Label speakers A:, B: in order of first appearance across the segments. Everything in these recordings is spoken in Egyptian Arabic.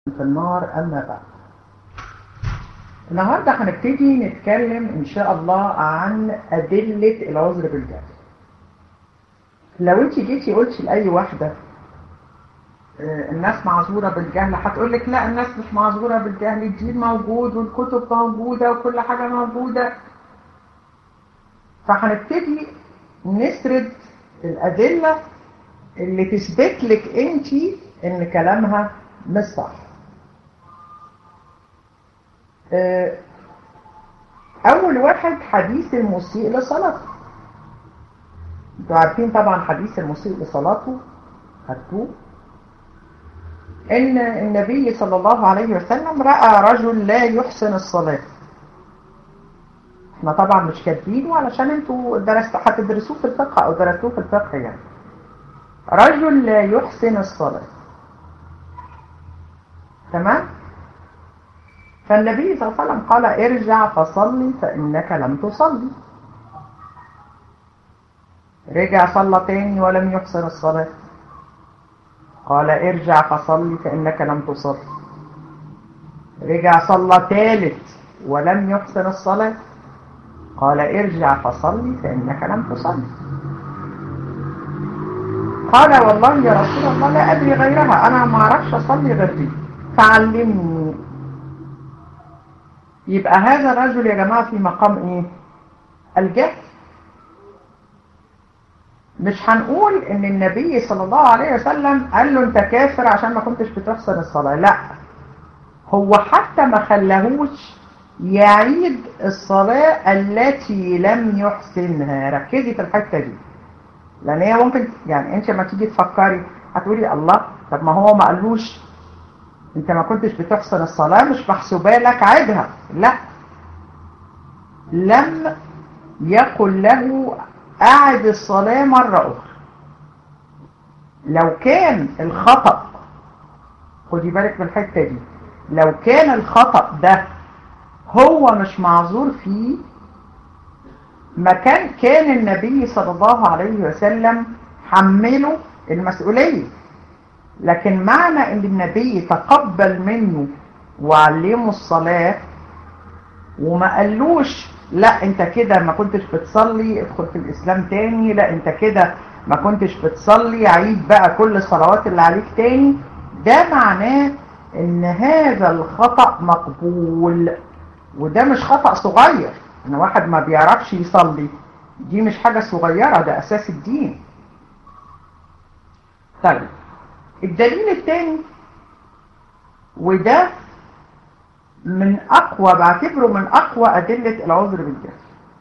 A: في النار أما بعد النهاردة هنبتدي نتكلم إن شاء الله عن أدلة العذر بالجهل لو انت جيتي قلتي لأي واحدة آه، الناس معذورة بالجهل هتقول لك لا الناس مش معذورة بالجهل الدين موجود والكتب موجودة وكل حاجة موجودة فهنبتدي نسرد الأدلة اللي تثبت لك انت ان كلامها مش صح آه، أول واحد حديث المسيء لصلاته انتوا عارفين طبعا حديث المسيء لصلاته خدتوه إن النبي صلى الله عليه وسلم رأى رجل لا يحسن الصلاة احنا طبعا مش كاتبينه علشان انتوا درست هتدرسوه في الفقه او درستوه في الفقه يعني رجل لا يحسن الصلاة تمام فالنبي صلى الله عليه وسلم قال ارجع فصلي فإنك لم تصلي رجع صلى تاني ولم يحسن الصلاة قال ارجع فصلي فإنك لم تصلي رجع صلى ثالث ولم يحسن الصلاة قال ارجع فصلي فإنك لم تصلي قال والله يا رسول الله لا أدري غيرها أنا ما أعرفش أصلي غير دي فعلمني يبقى هذا الرجل يا جماعة في مقام ايه الجهل مش هنقول ان النبي صلى الله عليه وسلم قال له انت كافر عشان ما كنتش بتحسن الصلاة لا هو حتى ما خلاهوش يعيد الصلاة التي لم يحسنها ركزي في الحتة دي لان هي ممكن يعني انت لما تيجي تفكري هتقولي الله طب ما هو ما قالوش انت ما كنتش بتحسن الصلاة مش محسوبة لك عيدها لا لم يقل له أعد الصلاة مرة أخرى لو كان الخطأ خدي بالك من الحتة دي لو كان الخطأ ده هو مش معذور فيه ما كان كان النبي صلى الله عليه وسلم حمله المسؤولية لكن معنى ان النبي تقبل منه وعلمه الصلاة وما قالوش لا انت كده ما كنتش بتصلي ادخل في الاسلام تاني لا انت كده ما كنتش بتصلي عيد بقى كل الصلوات اللي عليك تاني ده معناه ان هذا الخطأ مقبول وده مش خطأ صغير ان واحد ما بيعرفش يصلي دي مش حاجة صغيرة ده اساس الدين طيب الدليل الثاني وده من أقوى بعتبره من أقوى أدلة العذر بالجهل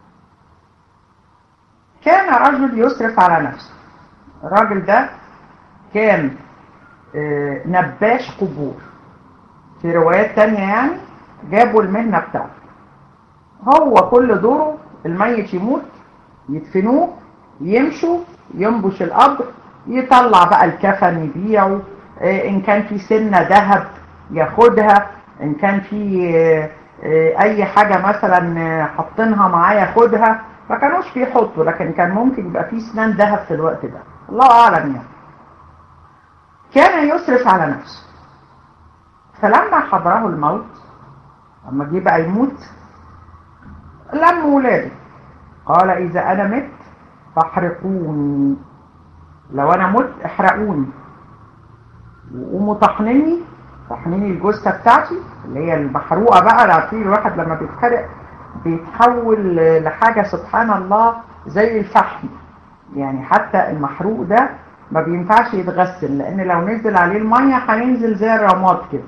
A: كان رجل يسرف على نفسه الراجل ده كان آه، نباش قبور في روايات تانية يعني جابوا المهنة بتاعته هو كل دوره الميت يموت يدفنوه يمشوا ينبش القبر يطلع بقى الكفن يبيعه ان كان في سنة ذهب ياخدها ان كان في اي حاجة مثلا حاطينها معاه ياخدها ما كانوش بيحطوا لكن كان ممكن يبقى في سنان ذهب في الوقت ده الله اعلم يعني كان يسرف على نفسه فلما حضره الموت لما جه بقى يموت لم ولاده قال اذا انا مت فاحرقوني لو انا مت احرقوني وقوموا طحنني طحنني الجثه بتاعتي اللي هي المحروقه بقى عارفين الواحد لما بيتحرق بيتحول لحاجه سبحان الله زي الفحم يعني حتى المحروق ده ما بينفعش يتغسل لان لو نزل عليه الميه هينزل زي الرماد كده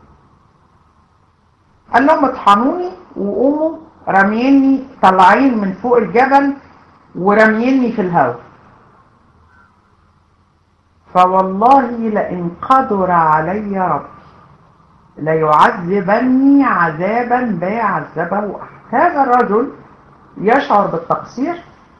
A: قال لهم اطحنوني وقوموا راميني طالعين من فوق الجبل وراميني في الهواء فوالله لئن قدر علي ربي ليعذبني عذابا ما عذبه أحد هذا الرجل يشعر بالتقصير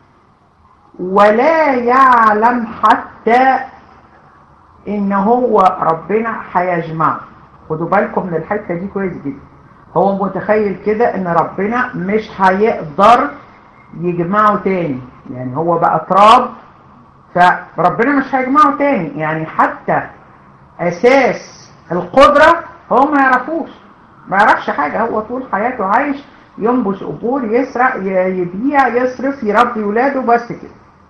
A: ولا يعلم حتى ان هو ربنا هيجمعه خدوا بالكم من الحته دي كويس جدا هو متخيل كده ان ربنا مش هيقدر يجمعه تاني يعني هو بقى تراب فربنا مش هيجمعه تاني يعني حتى أساس القدرة هو ما يعرفوش ما يعرفش حاجة هو طول حياته عايش ينبش قبور يسرق يبيع يصرف يربي ولاده بس كده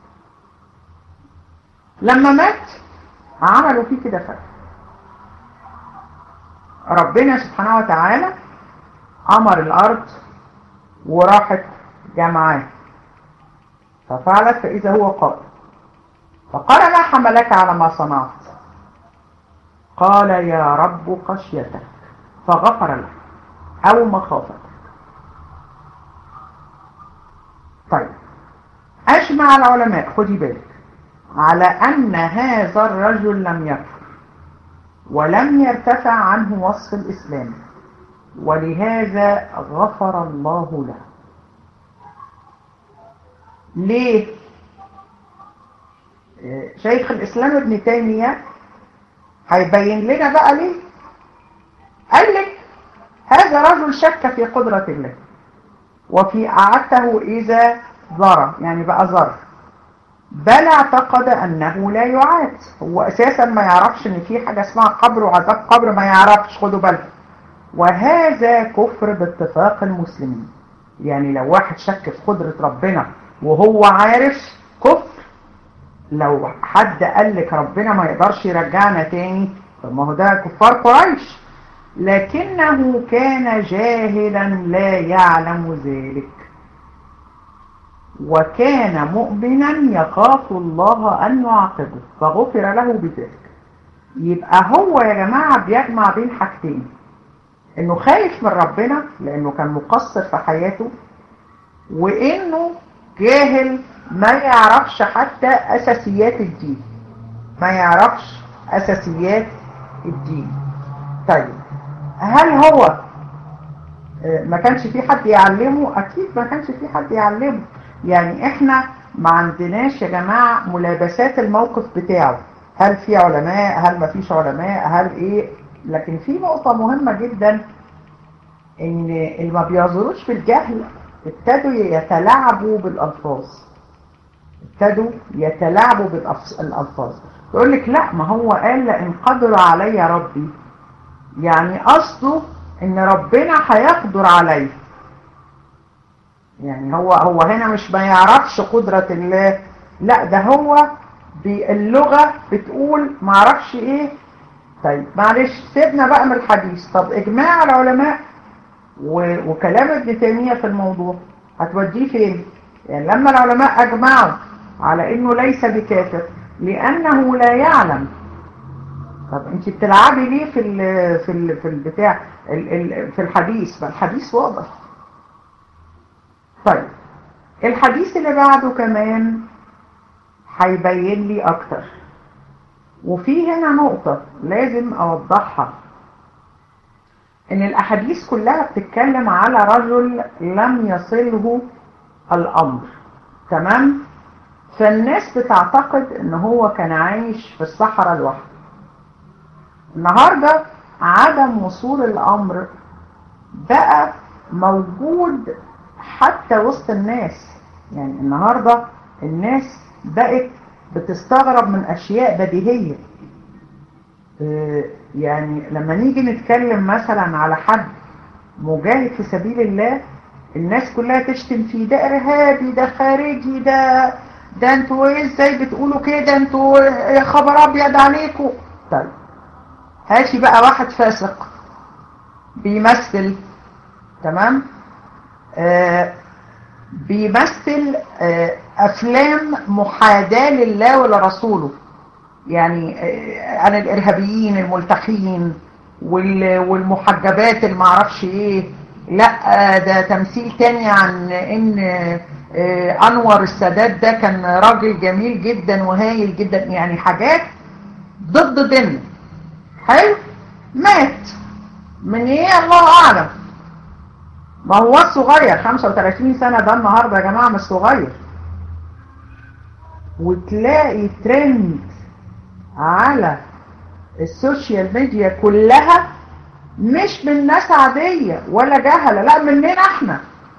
A: لما مات عملوا فيه كده فرق ربنا سبحانه وتعالى أمر الأرض وراحت جمعاه ففعلت فإذا هو قائل فقال ما حملك على ما صنعت قال يا رب خشيتك فغفر له أو مخافتك طيب أجمع العلماء خدي بالك على أن هذا الرجل لم يكفر ولم يرتفع عنه وصف الإسلام ولهذا غفر الله له ليه شيخ الإسلام ابن تيمية هيبين لنا بقى ليه قال لك هذا رجل شك في قدرة الله وفي أعته إذا ذرى يعني بقى ذر بل اعتقد أنه لا يعاد هو أساسا ما يعرفش أن في حاجة اسمها قبر وعذاب قبر ما يعرفش خدوا بالكم وهذا كفر باتفاق المسلمين يعني لو واحد شك في قدرة ربنا وهو عارف كفر لو حد قال لك ربنا ما يقدرش يرجعنا تاني طب ما هو ده كفار قريش لكنه كان جاهلا لا يعلم ذلك وكان مؤمنا يخاف الله أن يعاقبه فغفر له بذلك يبقى هو يا جماعة بيجمع بين حاجتين انه خايف من ربنا لانه كان مقصر في حياته وانه جاهل ما يعرفش حتى اساسيات الدين ما يعرفش اساسيات الدين طيب هل هو ما كانش في حد يعلمه اكيد ما كانش في حد يعلمه يعني احنا ما عندناش يا جماعة ملابسات الموقف بتاعه هل في علماء هل ما فيش علماء هل ايه لكن في نقطة مهمة جدا ان اللي ما بيعذروش في الجهل ابتدوا يتلاعبوا بالالفاظ ابتدوا يتلاعبوا بالالفاظ يقول لك لا ما هو قال لان قدر علي ربي يعني قصده ان ربنا هيقدر عليه يعني هو هو هنا مش ما يعرفش قدرة الله لا ده هو باللغة بتقول ما عرفش ايه طيب معلش سيبنا بقى من الحديث طب اجماع العلماء وكلام ابن تيمية في الموضوع هتوديه فين يعني لما العلماء اجمعوا على انه ليس بكافر لانه لا يعلم طب انت بتلعبي ليه في ال في ال في البتاع ال ال في الحديث فالحديث واضح طيب الحديث اللي بعده كمان هيبين لي اكتر وفي هنا نقطة لازم اوضحها ان الاحاديث كلها بتتكلم على رجل لم يصله الامر تمام فالناس بتعتقد ان هو كان عايش في الصحراء لوحده النهاردة عدم وصول الامر بقى موجود حتى وسط الناس يعني النهاردة الناس بقت بتستغرب من اشياء بديهية يعني لما نيجي نتكلم مثلا على حد مجاهد في سبيل الله الناس كلها تشتم فيه ده ارهابي ده خارجي ده ده انتوا ايه ازاي بتقولوا كده انتوا يا خبر ابيض عليكم طيب هاتي بقى واحد فاسق بيمثل تمام آه بيمثل آه افلام محاداة لله ولرسوله يعني آه عن الارهابيين الملتحين والمحجبات اللي معرفش ايه لا ده تمثيل تاني عن ان انور السادات ده كان راجل جميل جدا وهايل جدا يعني حاجات ضد ديننا حلو مات من ايه الله اعلم ما هو صغير 35 سنة ده النهاردة يا جماعة مش صغير وتلاقي ترند على السوشيال ميديا كلها مش من ناس عادية ولا جهلة لا مننا احنا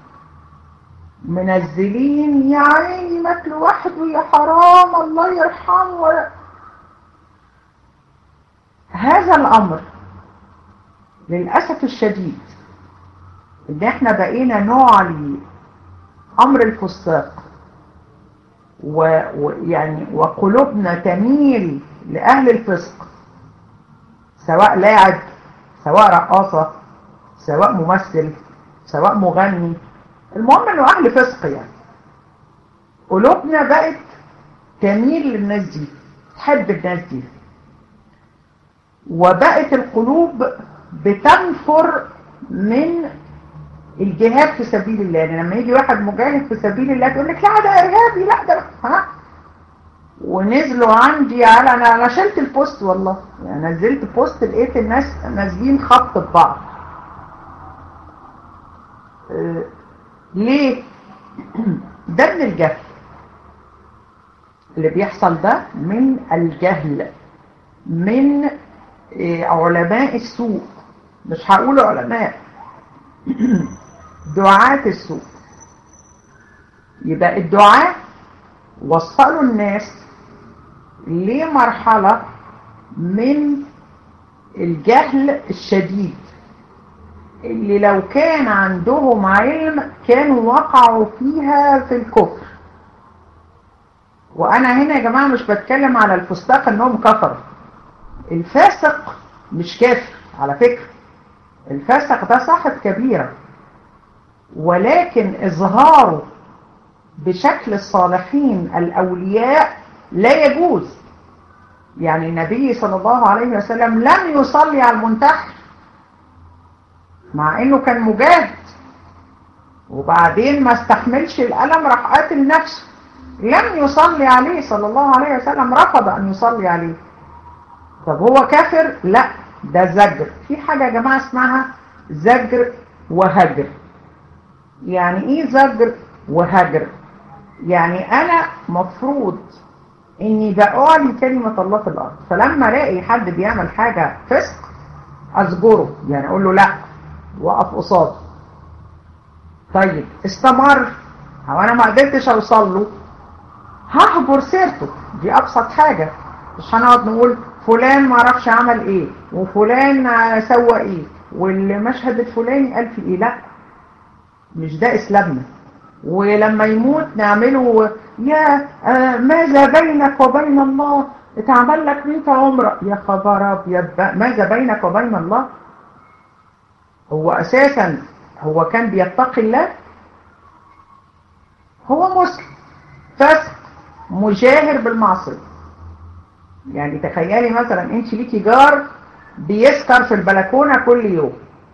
A: منزلين يا عيني مات لوحده يا حرام الله يرحمه ولا هذا الامر للأسف الشديد ان احنا بقينا نعلي امر الفساق ويعني وقلوبنا تميل لأهل الفسق سواء لاعب سواء رقاصة سواء ممثل سواء مغني المهم انه اهل فسق يعني قلوبنا بقت تميل للناس دي تحب الناس دي وبقت القلوب بتنفر من الجهاد في سبيل الله يعني لما يجي واحد مجاهد في سبيل الله تقول لك لا ده ارهابي لا ده ها ونزلوا عندي على انا انا شلت البوست والله يعني نزلت بوست لقيت الناس نازلين خط ببعض آه ليه ده من الجهل اللي بيحصل ده من الجهل من آه علماء السوء مش هقول علماء دعاة السوء يبقى الدعاة وصلوا الناس لمرحلة من الجهل الشديد اللي لو كان عندهم علم كانوا وقعوا فيها في الكفر وأنا هنا يا جماعة مش بتكلم على الفساق أنهم كفروا الفاسق مش كافر على فكرة الفاسق ده صاحب كبيرة ولكن إظهاره بشكل الصالحين الأولياء لا يجوز يعني النبي صلى الله عليه وسلم لم يصلي على المنتحر مع انه كان مجاهد وبعدين ما استحملش الألم راح قاتل نفسه لم يصلي عليه صلى الله عليه وسلم رفض أن يصلي عليه طب هو كافر؟ لا ده زجر في حاجة يا جماعة اسمها زجر وهجر يعني ايه زجر وهجر يعني انا مفروض اني بأعلي كلمة الله في الارض فلما الاقي حد بيعمل حاجة فسق ازجره يعني اقول له لا وقف قصاده طيب استمر هو انا ما قدرتش اوصل له هحبر سيرته دي ابسط حاجة مش هنقعد نقول فلان ما عرفش عمل ايه وفلان سوى ايه والمشهد الفلاني قال في ايه لا مش ده اسلامنا ولما يموت نعمله يا آه ماذا بينك وبين الله اتعمل لك 100 عمره يا خبر ابيض ماذا بينك وبين الله هو اساسا هو كان بيتقي الله هو مسلم فاسق مجاهر بالمعصيه يعني تخيلي مثلا انت ليكي جار بيسكر في البلكونه كل يوم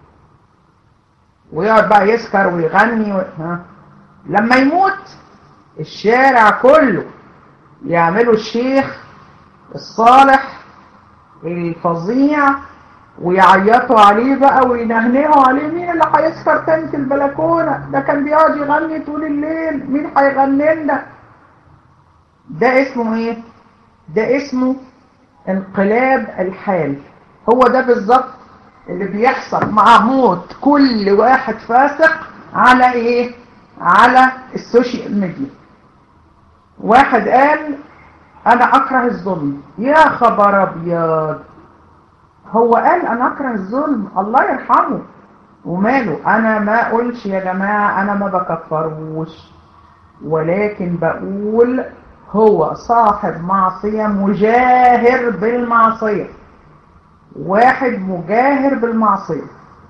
A: ويقعد بقى يسكر ويغني و... ها. لما يموت الشارع كله يعملوا الشيخ الصالح الفظيع ويعيطوا عليه بقى وينهنهوا عليه مين اللي هيسكر تاني في البلكونه ده كان بيقعد يغني طول الليل مين هيغني لنا ده اسمه ايه ده اسمه انقلاب الحال هو ده بالظبط اللي بيحصل مع موت كل واحد فاسق على ايه على السوشيال ميديا واحد قال انا اكره الظلم يا خبر ابيض هو قال انا اكره الظلم الله يرحمه وماله انا ما اقولش يا جماعة انا ما بكفروش ولكن بقول هو صاحب معصية مجاهر بالمعصية واحد مجاهر بالمعصية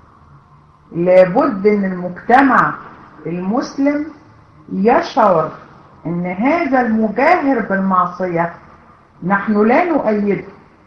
A: لابد ان المجتمع المسلم يشعر ان هذا المجاهر بالمعصية نحن لا نؤيده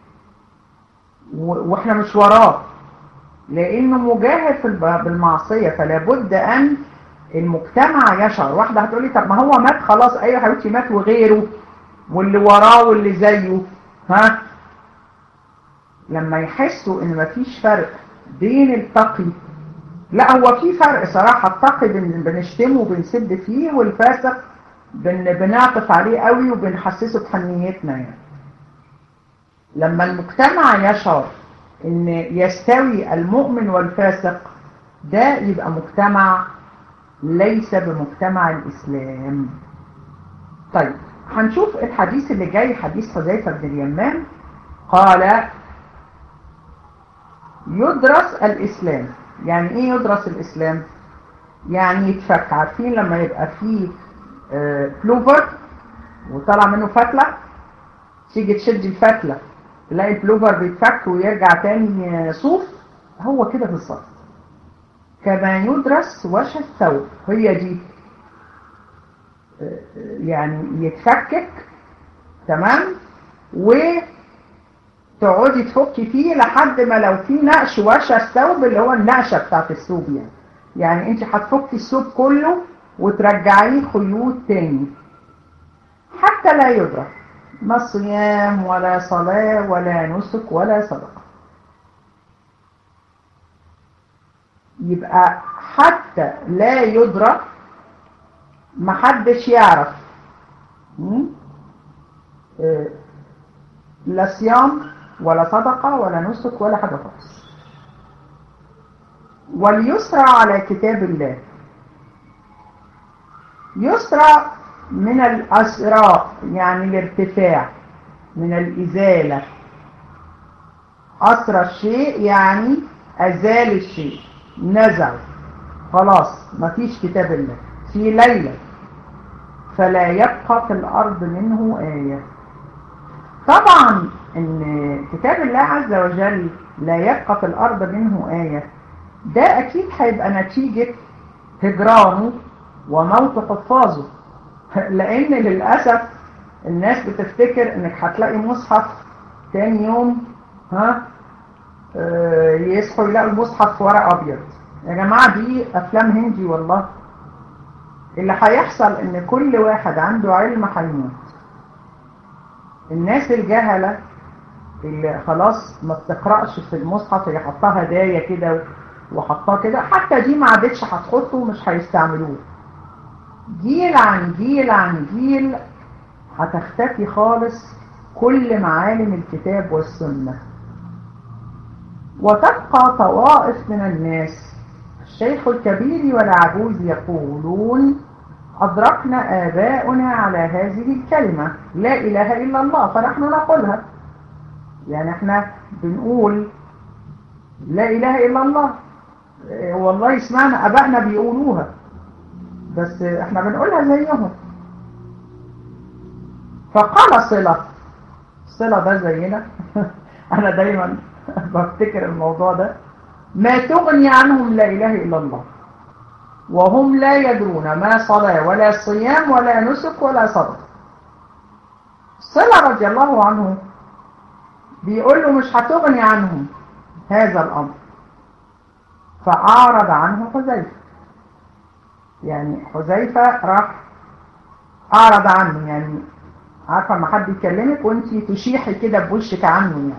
A: واحنا مش وراه لانه مجاهر بالمعصية فلا بد ان المجتمع يشعر واحدة هتقولي طب ما هو مات خلاص ايوه حبيبتي مات وغيره واللي وراه واللي زيه ها لما يحسوا ان مفيش فرق بين التقي لا هو في فرق صراحة التقي بنشتمه وبنسد فيه والفاسق بن بنعطف عليه قوي وبنحسسه بحنيتنا يعني لما المجتمع يشعر ان يستوي المؤمن والفاسق ده يبقى مجتمع ليس بمجتمع الإسلام طيب هنشوف الحديث اللي جاي حديث حذيفة بن اليمان قال يدرس الإسلام يعني إيه يدرس الإسلام؟ يعني يتفك عارفين لما يبقى فيه آه، بلوفر وطلع منه فتلة تيجي تشد الفتلة تلاقي البلوفر بيتفك ويرجع تاني صوف هو كده بالظبط كما يدرس وش الثوب هي دي يعني يتفكك تمام وتقعدي تفكي فيه لحد ما لو في نقش وش الثوب اللي هو النقشة بتاعت الثوب يعني يعني انت هتفكي الثوب كله وترجعيه خيوط تاني حتى لا يدرك ما صيام ولا صلاة ولا نسك ولا صدقة يبقى حتى لا يدرك محدش يعرف إيه لا صيام ولا صدقة ولا نسك ولا حاجة خالص وليسرى على كتاب الله يسرى من الأسراء يعني الارتفاع من الإزالة أسرى الشيء يعني أزال الشيء نزع خلاص مفيش كتاب الله في ليلة فلا يبقى في الأرض منه آية طبعا ان كتاب الله عز وجل لا يبقى في الأرض منه آية ده أكيد هيبقى نتيجة هجرانه وموت حفاظه لأن للأسف الناس بتفتكر انك هتلاقي مصحف تاني يوم ها آه يصحوا يلاقوا المصحف في ورق أبيض يا جماعة دي أفلام هندي والله اللي هيحصل ان كل واحد عنده علم هيموت الناس الجهلة اللي خلاص ما بتقرأش في المصحف اللي حطها هدايا كده وحطها كده حتى دي ما عادتش هتحطه ومش هيستعملوه جيل عن جيل عن جيل هتختفي خالص كل معالم الكتاب والسنة وتبقى طوائف من الناس الشيخ الكبير والعجوز يقولون أدركنا آباؤنا على هذه الكلمة لا إله إلا الله فنحن نقولها يعني احنا بنقول لا إله إلا الله والله اسمعنا أبائنا بيقولوها بس احنا بنقولها زيهم فقال صلة صلة ده زينا أنا دايما بفتكر الموضوع ده ما تغني عنهم لا إله إلا الله وهم لا يدرون ما صلاة ولا صيام ولا نسك ولا صدق صلى رضي الله عنه بيقول له مش هتغني عنهم هذا الأمر فأعرض عنه حذيفة يعني حذيفة راح أعرض عنه يعني عارفة ما حد يكلمك وانت تشيحي كده بوشك عنه يعني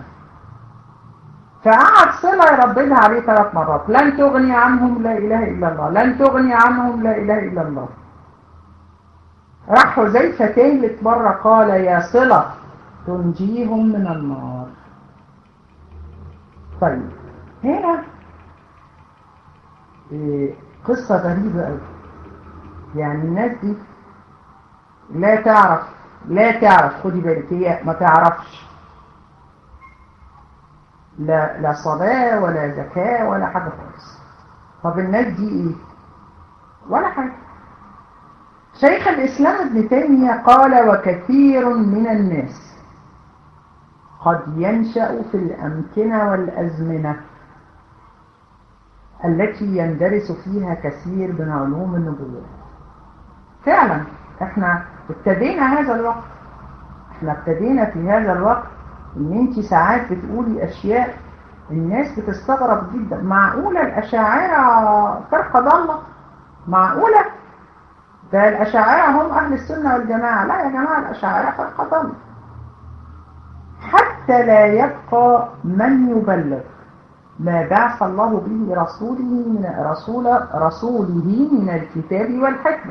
A: فقعد صلة يرددها عليه ثلاث مرات لن تغني عنهم لا إله إلا الله لن تغني عنهم لا إله إلا الله راح حذيفة تالت مرة قال يا صلة تنجيهم من النار طيب هنا إيه قصة غريبة قوي يعني الناس دي لا تعرف لا تعرف خدي بالك هي ما تعرفش لا لا صلاة ولا زكاة ولا حاجة خالص طب الناس دي ايه ولا حاجة شيخ الإسلام ابن تيمية قال وكثير من الناس قد ينشأ في الأمكنة والأزمنة التي يندرس فيها كثير من علوم النبوة فعلا احنا ابتدينا هذا الوقت احنا ابتدينا في هذا الوقت ان انت ساعات بتقولي اشياء الناس بتستغرب جدا معقولة الاشاعرة فرقة ضالة معقولة ده الاشاعرة هم اهل السنة والجماعة لا يا جماعة الاشاعرة فرقة ضالة حتى لا يبقى من يبلغ ما بعث الله به رسوله من رسول رسوله من الكتاب والحكمة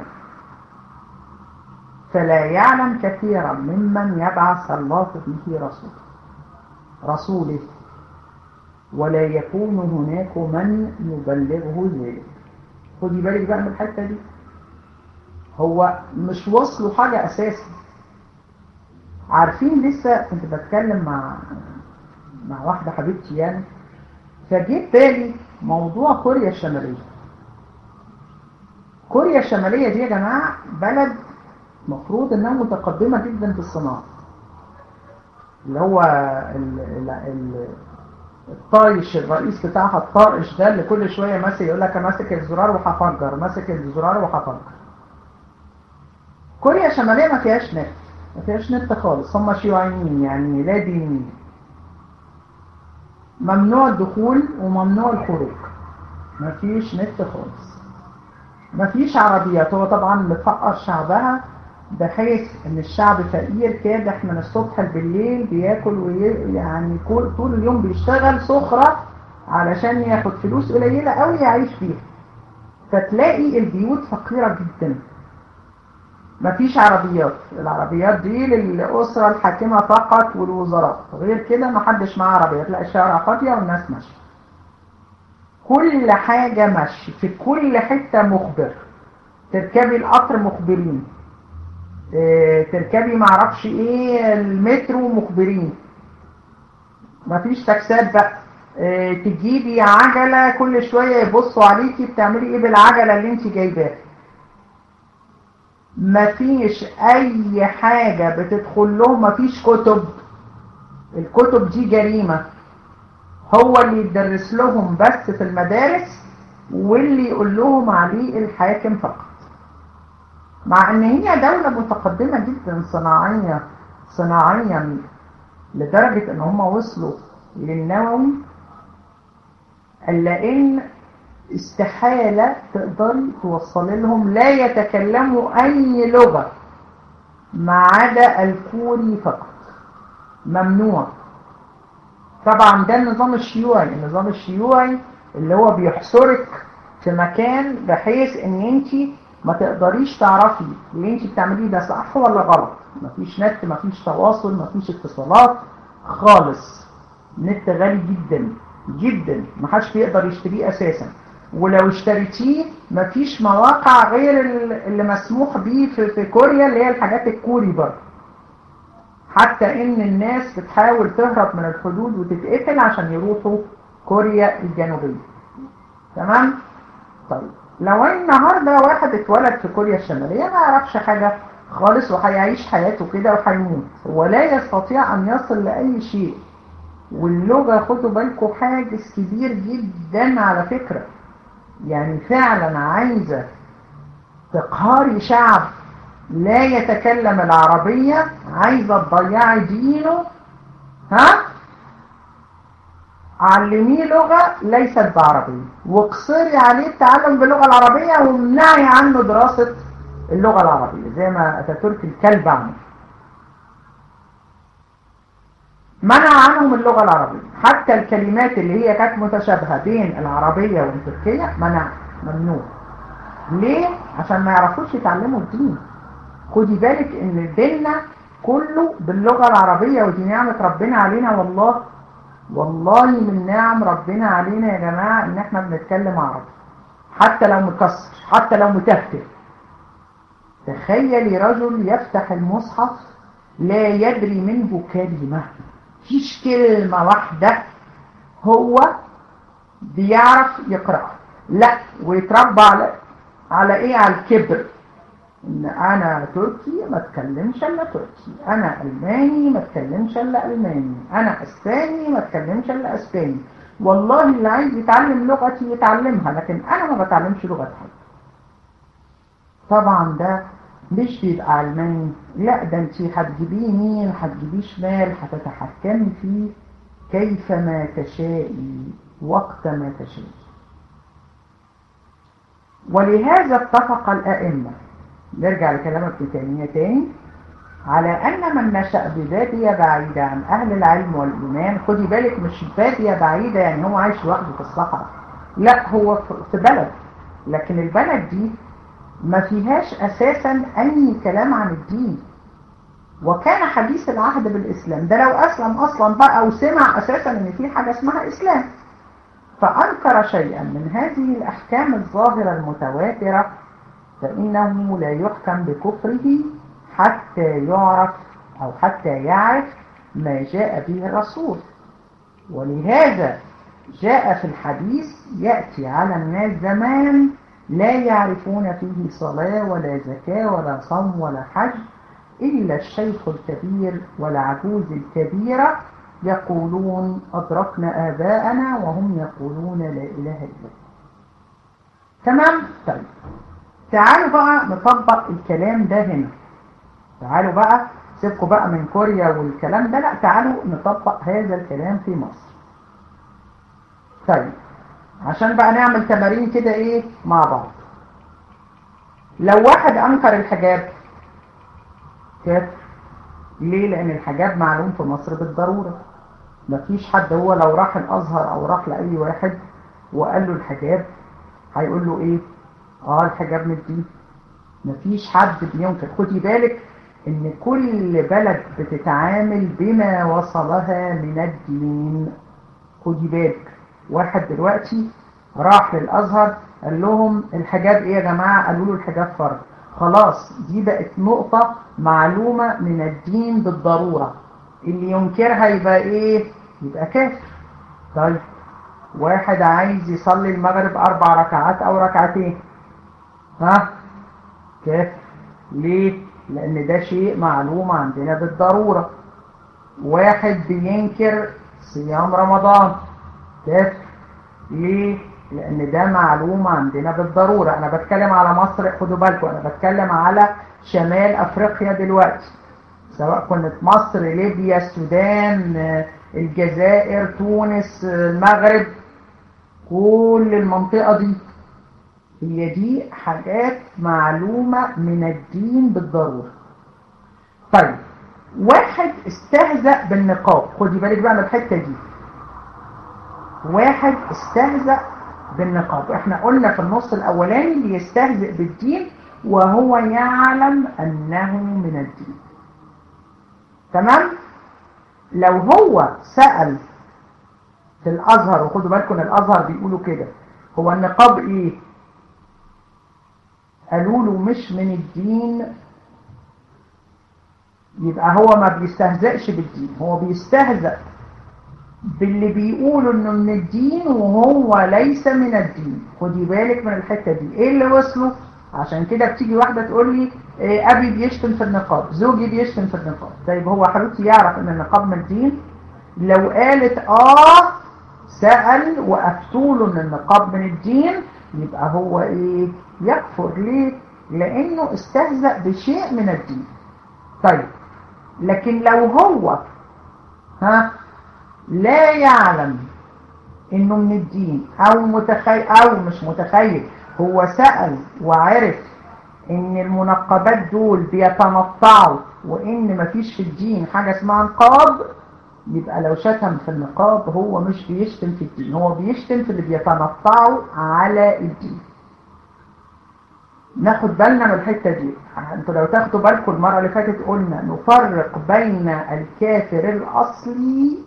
A: فلا يعلم كثيرا ممن يبعث الله به رسوله رسوله ولا يكون هناك من يبلغه ذلك خدي بالك بقى من الحته دي هو مش وصله حاجه اساسا عارفين لسه كنت بتكلم مع مع واحده حبيبتي يعني فجيت بالي موضوع كوريا الشمالية كوريا الشمالية دي يا جماعة بلد مفروض انها متقدمة جدا في الصناعة اللي هو ال ال ال الطايش الرئيس بتاعها الطائش ده اللي كل شوية ماسك يقول لك ماسك الزرار وهفجر ماسك الزرار وهفجر كوريا الشمالية ما فيهاش نت ما فيهاش نت خالص هم شيوعيين يعني لا دينيين ممنوع الدخول وممنوع الخروج ما فيش نت خالص ما فيش عربيات هو طبعا مفقر شعبها بحيث ان الشعب فقير كادح من الصبح بالليل بياكل وي... يعني كل... طول اليوم بيشتغل سخرة علشان ياخد فلوس قليلة قوي يعيش فيها فتلاقي البيوت فقيرة جدا مفيش عربيات العربيات دي للأسرة الحاكمة فقط والوزراء غير كده محدش معاه عربيات لا الشارع فاضية والناس ماشية كل حاجة ماشي في كل حتة مخبر تركبي القطر مخبرين اه تركبي معرفش ايه المترو مخبرين مفيش تاكسات بقى اه تجيبي عجلة كل شوية يبصوا عليكي بتعملي ايه بالعجلة اللي انت جايباها مفيش اي حاجة بتدخل لهم مفيش كتب الكتب دي جريمة هو اللي يدرس لهم بس في المدارس واللي يقول لهم عليه الحاكم فقط مع ان هي دولة متقدمة جدا صناعية صناعيا لدرجة ان هم وصلوا للنووي الا ان استحالة تقدري توصل لهم لا يتكلموا أي لغة ما عدا الكوري فقط ممنوع طبعا ده النظام الشيوعي النظام الشيوعي اللي هو بيحصرك في مكان بحيث ان انت ما تقدريش تعرفي اللي انت بتعمليه ده صح ولا غلط مفيش نت مفيش تواصل مفيش اتصالات خالص النت غالي جدا جدا محدش بيقدر يشتريه اساسا ولو اشتريتيه مفيش مواقع غير اللي مسموح بيه في, في كوريا اللي هي الحاجات الكوري برضه حتى ان الناس بتحاول تهرب من الحدود وتتقتل عشان يروحوا كوريا الجنوبية تمام طيب لو النهارده واحد اتولد في كوريا الشمالية ما يعرفش حاجة خالص وهيعيش حياته كده وهيموت ولا يستطيع ان يصل لأي شيء واللغة خدوا بالكم حاجز كبير جدا على فكرة يعني فعلا عايزة تقهري شعب لا يتكلم العربية عايزة تضيعي دينه ها علميه لغة ليست بعربية واقصري عليه التعلم باللغة العربية وامنعي عنه دراسة اللغة العربية زي ما أتاتورك الكلب عمل منع عنهم اللغة العربية حتى الكلمات اللي هي كانت متشابهة بين العربية والتركية منع ممنوع ليه؟ عشان ما يعرفوش يتعلموا الدين خدي بالك ان ديننا كله باللغة العربية ودي نعمة ربنا علينا والله والله من نعم ربنا علينا يا جماعة ان احنا بنتكلم عربي حتى لو مكسر حتى لو متهتر تخيلي رجل يفتح المصحف لا يدري منه كلمة فيش كلمة واحدة هو بيعرف يقرأ لا ويتربى على على ايه على الكبر ان انا تركي ما اتكلمش الا تركي انا الماني ما اتكلمش الا الماني انا اسباني ما اتكلمش الا اسباني والله اللي عايز يتعلم لغتي يتعلمها لكن انا ما بتعلمش لغة حد طبعا ده مش بيبقى علماني لا ده انت هتجيبيه يمين هتجيبيه شمال هتتحكمي فيه كيفما تشائي وقت ما تشائي ولهذا اتفق الأئمة نرجع لكلام ابن تيمية تاني على أن من نشأ ببادية بعيدة عن أهل العلم والإيمان خدي بالك مش بادية بعيدة يعني هو عايش لوحده في الصحراء لا هو في بلد لكن البلد دي ما فيهاش أساسا أي كلام عن الدين وكان حديث العهد بالإسلام ده لو أسلم أصلا بقى وسمع أساسا أن في حاجة اسمها إسلام فأنكر شيئا من هذه الأحكام الظاهرة المتواترة فإنه لا يحكم بكفره حتى يعرف أو حتى يعرف ما جاء به الرسول ولهذا جاء في الحديث يأتي على الناس زمان لا يعرفون فيه صلاة ولا زكاة ولا صوم ولا حج إلا الشيخ الكبير والعجوز الكبيرة يقولون أدركنا آباءنا وهم يقولون لا إله إلا الله تمام؟ طيب تعالوا بقى نطبق الكلام ده هنا تعالوا بقى سيبكوا بقى من كوريا والكلام ده لا تعالوا نطبق هذا الكلام في مصر طيب عشان بقى نعمل تمارين كده ايه مع بعض لو واحد انكر الحجاب كافر ليه لان الحجاب معلوم في مصر بالضرورة مفيش حد هو لو راح الازهر او راح لاي واحد وقال له الحجاب هيقول له ايه اه الحجاب من الدين مفيش حد بينكر خدي بالك ان كل بلد بتتعامل بما وصلها من الدين خدي بالك واحد دلوقتي راح للازهر قال لهم الحجاب ايه يا جماعه قالوا له الحجاب فرض خلاص دي بقت نقطه معلومه من الدين بالضروره اللي ينكرها يبقى ايه يبقى كافر طيب واحد عايز يصلي المغرب اربع ركعات او ركعتين ها كافر ليه لان ده شيء معلوم عندنا بالضروره واحد بينكر صيام رمضان كافر ليه لان ده معلوم عندنا بالضروره انا بتكلم على مصر خدوا بالكم انا بتكلم على شمال افريقيا دلوقتي سواء كانت مصر ليبيا السودان الجزائر تونس المغرب كل المنطقه دي هي دي حاجات معلومه من الدين بالضروره طيب واحد استهزأ بالنقاب خدي بالك بقى من الحته دي واحد استهزأ بالنقاب احنا قلنا في النص الاولاني اللي يستهزئ بالدين وهو يعلم انه من الدين تمام لو هو سأل في الازهر وخدوا بالكم الازهر بيقولوا كده هو النقاب ايه قالوا له مش من الدين يبقى هو ما بيستهزئش بالدين هو بيستهزأ باللي بيقولوا انه من الدين وهو ليس من الدين خدي بالك من الحته دي ايه اللي وصله عشان كده بتيجي واحده تقول لي إيه ابي بيشتم في النقاب زوجي بيشتم في النقاب طيب هو حبيبتي يعرف ان النقاب من الدين لو قالت اه سأل وافتوا له ان النقاب من الدين يبقى هو ايه يكفر ليه لانه استهزأ بشيء من الدين طيب لكن لو هو ها لا يعلم انه من الدين او متخيل او مش متخيل هو سأل وعرف ان المنقبات دول بيتنطعوا وان مفيش في الدين حاجة اسمها نقاب يبقى لو شتم في النقاب هو مش بيشتم في الدين هو بيشتم في اللي بيتنطعوا على الدين ناخد بالنا من الحتة دي انتوا لو تاخدوا بالكم المرة اللي فاتت قلنا نفرق بين الكافر الأصلي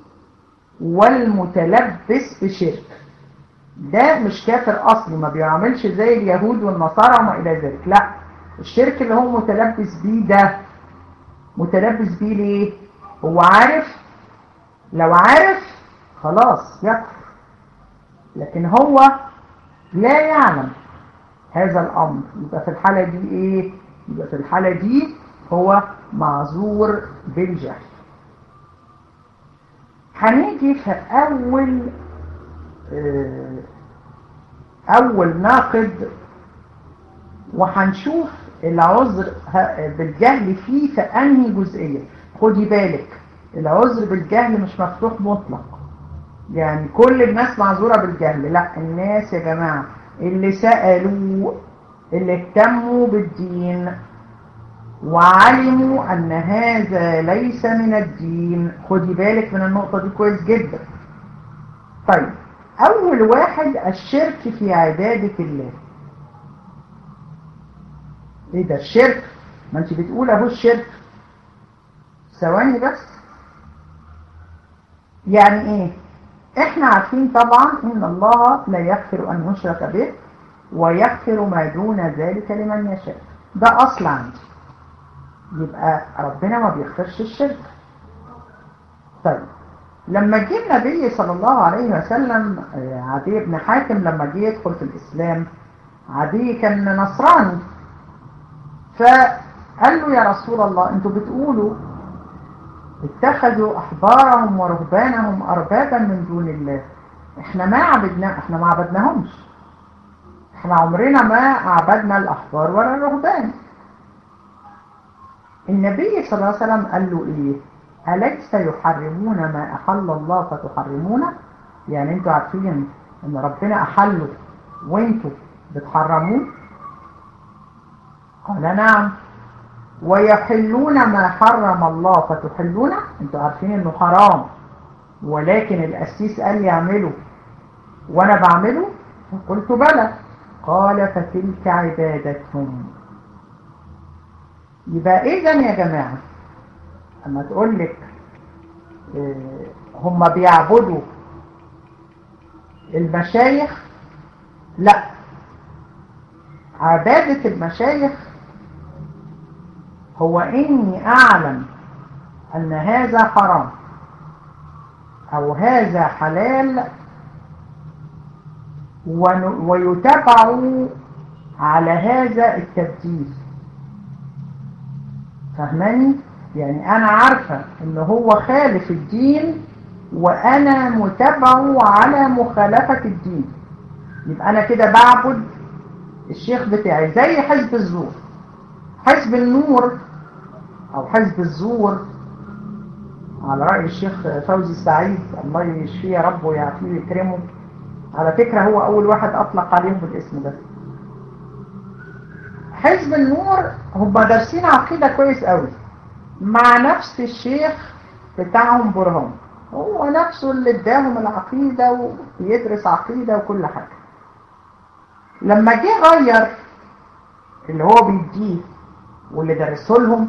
A: والمتلبس بشرك ده مش كافر أصلي ما بيعملش زي اليهود والنصارى وما إلى ذلك لا الشرك اللي هو متلبس بيه ده متلبس بيه ليه هو عارف لو عارف خلاص يكفر لكن هو لا يعلم هذا الأمر يبقى في الحالة دي إيه يبقى في الحالة دي هو معذور بالجهل هنيجي في أول أول ناقد وهنشوف العذر بالجهل فيه في أنهي جزئية خدي بالك العذر بالجهل مش مفتوح مطلق يعني كل الناس معذورة بالجهل لا الناس يا جماعة اللي سألوا اللي اهتموا بالدين وعلموا أن هذا ليس من الدين خدي بالك من النقطة دي كويس جدا طيب أول واحد الشرك في عبادة الله ايه ده الشرك ما انت بتقول اهو الشرك ثواني بس يعني ايه احنا عارفين طبعا ان الله لا يغفر ان يشرك به ويغفر ما دون ذلك لمن يشاء ده اصل عندي يبقى ربنا ما بيغفرش الشرك طيب لما جه النبي صلى الله عليه وسلم عدي بن حاتم لما جه يدخل في الإسلام عدي كان نصراني فقال له يا رسول الله انتوا بتقولوا اتخذوا أحبارهم ورهبانهم أربابا من دون الله احنا ما عبدنا احنا ما عبدناهمش احنا عمرنا ما عبدنا الأحبار ولا الرهبان النبي صلى الله عليه وسلم قال له ايه أليس يحرمون ما أحل الله فتحرمونه يعني انتوا عارفين ان ربنا أحله وانتوا بتحرموه قال نعم ويحلون ما حرم الله فتحلونه انتوا عارفين انه حرام ولكن القسيس قال لي اعمله وانا بعمله قلت بلى قال فتلك عبادتهم يبقى اذا يا جماعة اما تقول لك اه هم بيعبدوا المشايخ لا عبادة المشايخ هو اني اعلم ان هذا حرام او هذا حلال ويتبع على هذا التبديل فهماني يعني انا عارفة ان هو خالف الدين وانا متبعه على مخالفة الدين يبقى انا كده بعبد الشيخ بتاعي زي حزب الزور حزب النور او حزب الزور على رأي الشيخ فوزي السعيد الله يشفيه يا رب ويعافيه ويكرمه على فكرة هو أول واحد أطلق عليهم بالاسم ده حزب النور هم دارسين عقيدة كويس قوي مع نفس الشيخ بتاعهم برهان هو نفسه اللي اداهم العقيدة ويدرس عقيدة وكل حاجة لما جه غير اللي هو بيديه واللي درسه لهم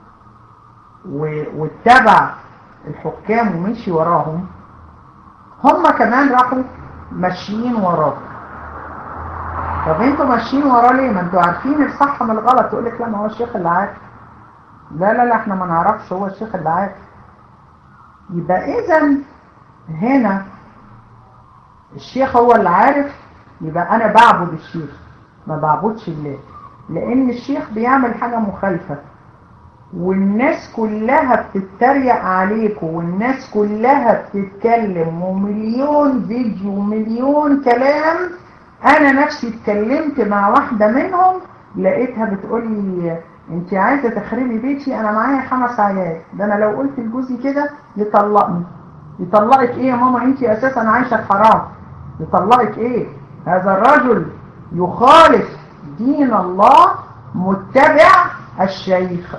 A: واتبع الحكام ومشي وراهم هم كمان راحوا ماشيين وراه طب انتوا ماشيين وراه ليه ما انتوا عارفين الصح من الغلط تقول لك لا ما هو الشيخ اللي عارف لا لا لا احنا ما نعرفش هو الشيخ اللي عارف يبقى اذا هنا الشيخ هو اللي عارف يبقى انا بعبد الشيخ ما بعبدش الله لان الشيخ بيعمل حاجة مخالفة والناس كلها بتتريق عليكم والناس كلها بتتكلم ومليون فيديو ومليون كلام انا نفسي اتكلمت مع واحدة منهم لقيتها بتقولي انت عايزة تخربي بيتي انا معايا خمس عيال ده انا لو قلت لجوزي كده يطلقني يطلقك ايه يا ماما انت اساسا عايشة حرام يطلقك ايه هذا الرجل يخالف دين الله متبع الشيخ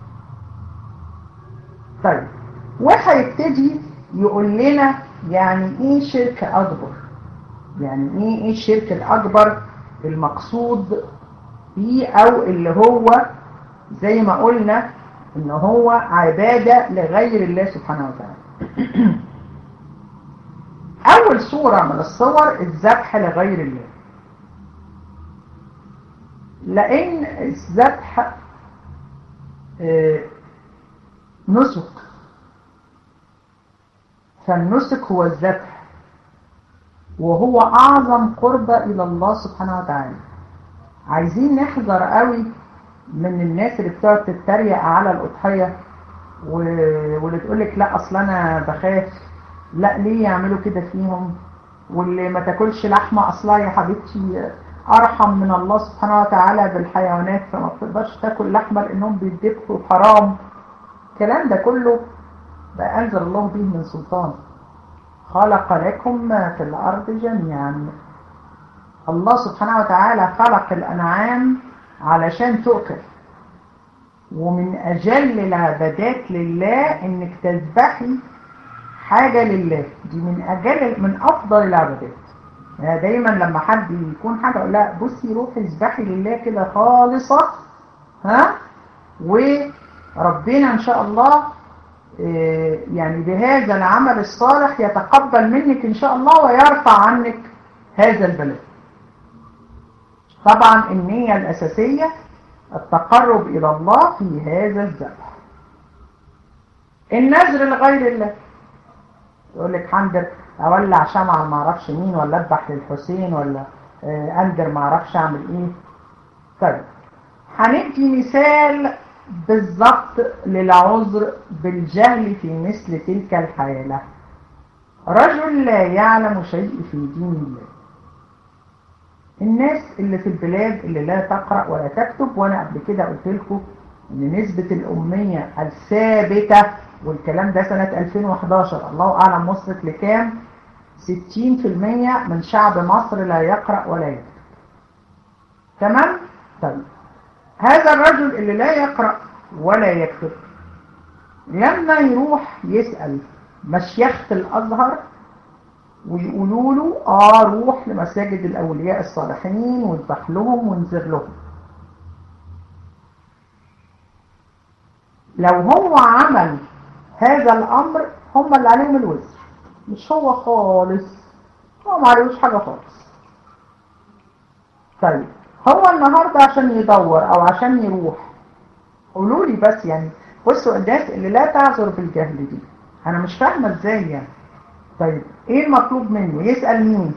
A: طيب وهيبتدي يقول لنا يعني ايه شرك اكبر يعني ايه ايه الشرك الاكبر المقصود فيه او اللي هو زي ما قلنا ان هو عبادة لغير الله سبحانه وتعالى اول صورة من الصور الذبح لغير الله لان الذبح نسك فالنسك هو الذبح وهو أعظم قربة إلى الله سبحانه وتعالى عايزين نحذر قوي من الناس اللي بتقعد تتريق على الأضحية و... واللي تقول لك لا أصل أنا بخاف لا ليه يعملوا كده فيهم واللي ما تاكلش لحمة أصلا يا حبيبتي أرحم من الله سبحانه وتعالى بالحيوانات فما بتقدرش تاكل لحمة لأنهم بيدبحوا حرام الكلام ده كله بقى أنزل الله به من سلطان خلق لكم ما في الأرض جميعا الله سبحانه وتعالى خلق الأنعام علشان تؤكل ومن أجل العبادات لله إنك تذبحي حاجة لله دي من أجل من أفضل العبادات يعني دايما لما حد يكون حاجة أقول لا بصي روحي اذبحي لله كده خالصة ها وربنا إن شاء الله يعني بهذا العمل الصالح يتقبل منك إن شاء الله ويرفع عنك هذا البلاء طبعا النية الأساسية التقرب إلى الله في هذا الذبح النذر لغير الله يقول لك هندر اولع شمعة ما اعرفش مين ولا اذبح للحسين ولا آه، اندر ما اعرفش اعمل ايه طيب هندي مثال بالضبط للعذر بالجهل في مثل تلك الحالة رجل لا يعلم شيء في دين الله الناس اللي في البلاد اللي لا تقرأ ولا تكتب وانا قبل كده قلت لكم ان نسبة الامية الثابتة والكلام ده سنة 2011 الله اعلم وصلت لكام 60% من شعب مصر لا يقرأ ولا يكتب تمام طيب هذا الرجل اللي لا يقرأ ولا يكتب لما يروح يسأل مشيخة الأزهر ويقولوا له آه روح لمساجد الأولياء الصالحين واذبح لهم وانذر لهم لو هو عمل هذا الأمر هم اللي عليهم الوزر مش هو خالص هو ما عليهوش حاجة خالص طيب هو النهاردة عشان يدور أو عشان يروح قولوا لي بس يعني بصوا الناس اللي لا تعذر بالجهل دي أنا مش فاهمة إزاي يعني طيب إيه المطلوب منه يسأل مين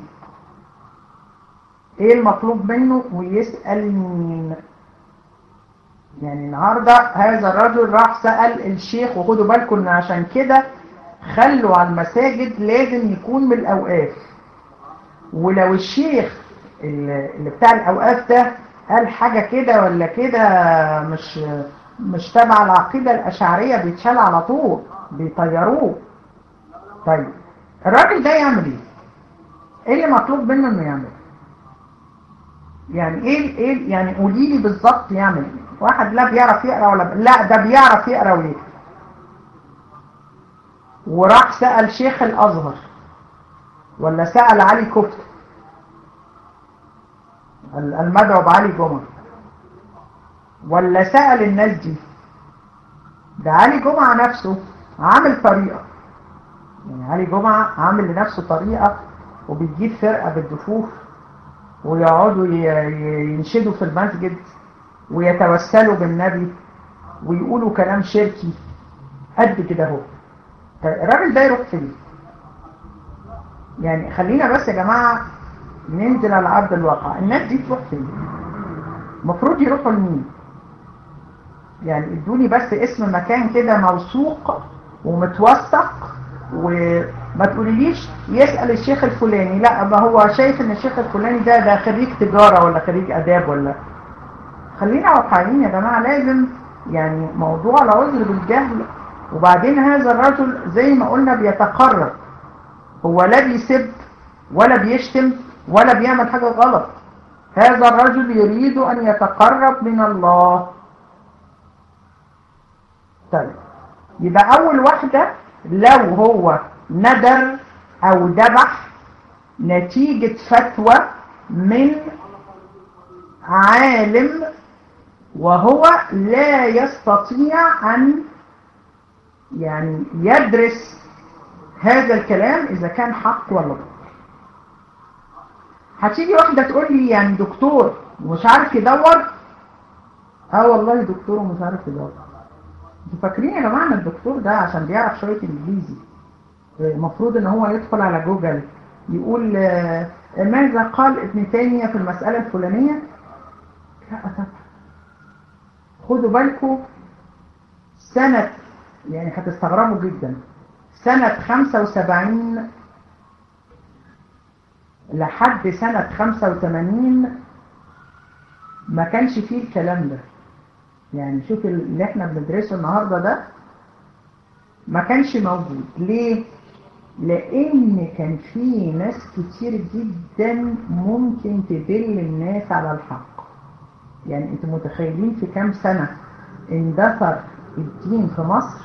A: إيه المطلوب منه ويسأل مين يعني النهاردة هذا الرجل راح سأل الشيخ وخدوا بالكم ان عشان كده خلوا على المساجد لازم يكون من الأوقاف ولو الشيخ اللي بتاع الأوقاف ده قال حاجة كده ولا كده مش مش تبع العقيدة الأشعرية بيتشال على طول بيطيروه طيب الراجل ده يعمل ايه؟ ايه اللي مطلوب منه انه يعمل يعني ايه ايه يعني قولي لي بالظبط يعمل ايه واحد لا بيعرف يقرا ولا ب... لا ده بيعرف يقرا ويكتب وراح سأل شيخ الأزهر ولا سأل علي كفت المدعو بعلي جمعة ولا سأل الناس دي ده علي جمعة نفسه عامل طريقة يعني علي جمعة عامل لنفسه طريقة وبيجيب فرقة بالدفوف ويقعدوا ينشدوا في المسجد ويتوسلوا بالنبي ويقولوا كلام شركي قد كده اهو الراجل ده يروح فين يعني خلينا بس يا جماعة ننزل على عرض الواقع الناس دي تروح فين المفروض يروحوا لمين يعني ادوني بس اسم مكان كده موثوق ومتوثق وما تقوليليش يسأل الشيخ الفلاني لا ما هو شايف ان الشيخ الفلاني ده ده خريج تجارة ولا خريج اداب ولا خلينا واقعيين يا جماعة لازم يعني موضوع العذر بالجهل وبعدين هذا الرجل زي ما قلنا بيتقرب هو لا بيسب ولا بيشتم ولا بيعمل حاجة غلط هذا الرجل يريد أن يتقرب من الله طيب يبقى أول واحدة لو هو ندر أو دبح نتيجة فتوى من عالم وهو لا يستطيع أن يعني يدرس هذا الكلام إذا كان حق ولا باطل هتيجي واحدة تقول لي يعني دكتور ومش عارف يدور اه والله دكتور ومش عارف يدور انتوا فاكرين يا جماعه ان الدكتور ده عشان بيعرف شويه انجليزي المفروض ان هو يدخل على جوجل يقول ماذا قال ابن تيميه في المساله الفلانيه لا طبعا خدوا بالكم سنه يعني هتستغربوا جدا سنه 75 لحد سنة 85 ما كانش فيه الكلام ده يعني شوف اللي احنا بندرسه النهاردة ده ما كانش موجود ليه؟ لأن كان في ناس كتير جدا ممكن تدل الناس على الحق يعني انتوا متخيلين في كام سنة اندثر الدين في مصر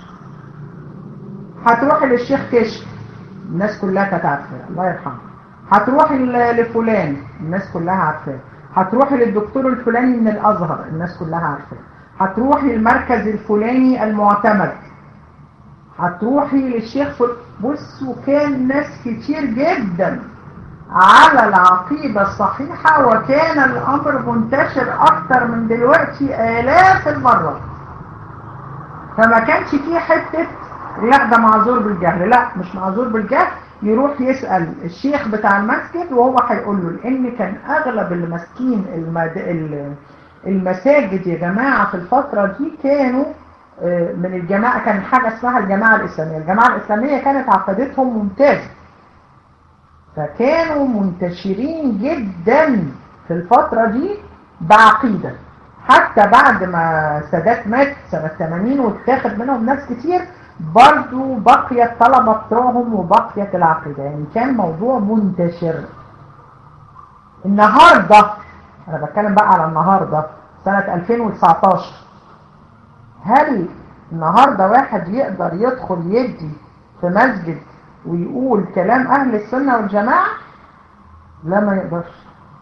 A: هتروح للشيخ كشك الناس كلها كانت عارفاه الله يرحمه هتروح لفلان الناس كلها عارفاه هتروح للدكتور الفلاني من الازهر الناس كلها عارفاه هتروحي للمركز الفلاني المعتمد هتروحي للشيخ فل... بصوا كان ناس كتير جدا على العقيدة الصحيحة وكان الأمر منتشر أكتر من دلوقتي آلاف المرات فما كانش فيه حتة لا ده معذور بالجهل لا مش معذور بالجهل يروح يسأل الشيخ بتاع المسجد وهو هيقول له لان كان اغلب اللي ماسكين المد... ال- المساجد يا جماعة في الفترة دي كانوا آه، من الجماعة كان حاجة اسمها الجماعة الإسلامية الجماعة الإسلامية كانت عقيدتهم ممتازة فكانوا منتشرين جدا في الفترة دي بعقيدة حتى بعد ما سادات مات سنة 80 واتاخد منهم ناس كتير برضو بقي الطلبة بتوعهم وبقيت العقيدة يعني كان موضوع منتشر النهاردة أنا بتكلم بقى على النهاردة سنة 2019 هل النهاردة واحد يقدر يدخل يدي في مسجد ويقول كلام أهل السنة والجماعة لا ما يقدرش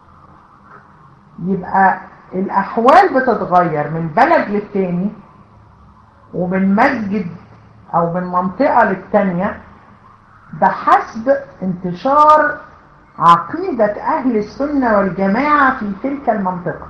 A: يبقى الأحوال بتتغير من بلد للتاني ومن مسجد أو من منطقة للتانية بحسب انتشار عقيدة أهل السنة والجماعة في تلك المنطقة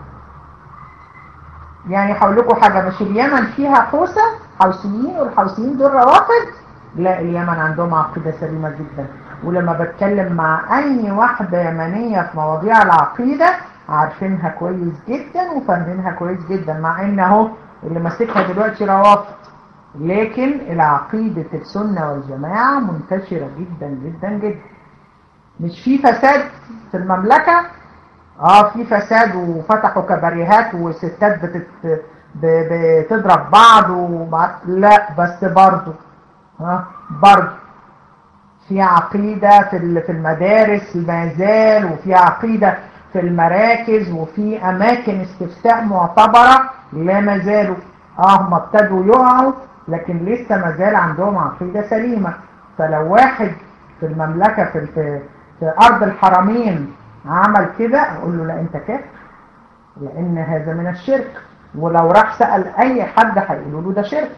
A: يعني هقول لكم حاجة مش اليمن فيها حوسة حوثيين والحوثيين دول روافض لا اليمن عندهم عقيدة سليمة جدا ولما بتكلم مع أي واحدة يمنية في مواضيع العقيدة عارفينها كويس جدا وفاهمينها كويس جدا مع ان اهو اللي ماسكها دلوقتي روافض لكن العقيدة السنة والجماعة منتشرة جدا جدا جدا مش في فساد في المملكة اه في فساد وفتحوا كباريهات وستات بتت... ب... بتضرب بعض وبعض لا بس برضو ها برضو في عقيدة في ال- في المدارس ما زال وفي عقيدة في المراكز وفي أماكن استفتاء معتبرة لا ما زالوا اه هم ابتدوا يقعوا لكن لسه ما زال عندهم عقيدة سليمة فلو واحد في المملكة في, في, في أرض الحرمين عمل كده أقول له لا أنت كافر لأن هذا من الشرك ولو راح سأل أي حد هيقولوا له ده شرك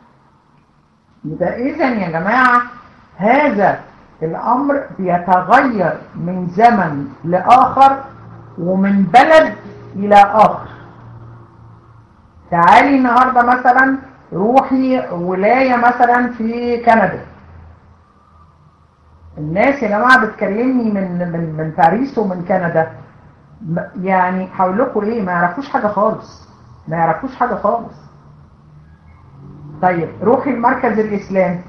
A: يبقى إذا يا جماعة هذا الأمر بيتغير من زمن لآخر ومن بلد إلى آخر تعالي النهاردة مثلا روحي ولاية مثلا في كندا الناس يا جماعة بتكلمني من من من باريس ومن كندا م- يعني هقول لكم ايه ما يعرفوش حاجة خالص ما يعرفوش حاجة خالص طيب روحي المركز الإسلامي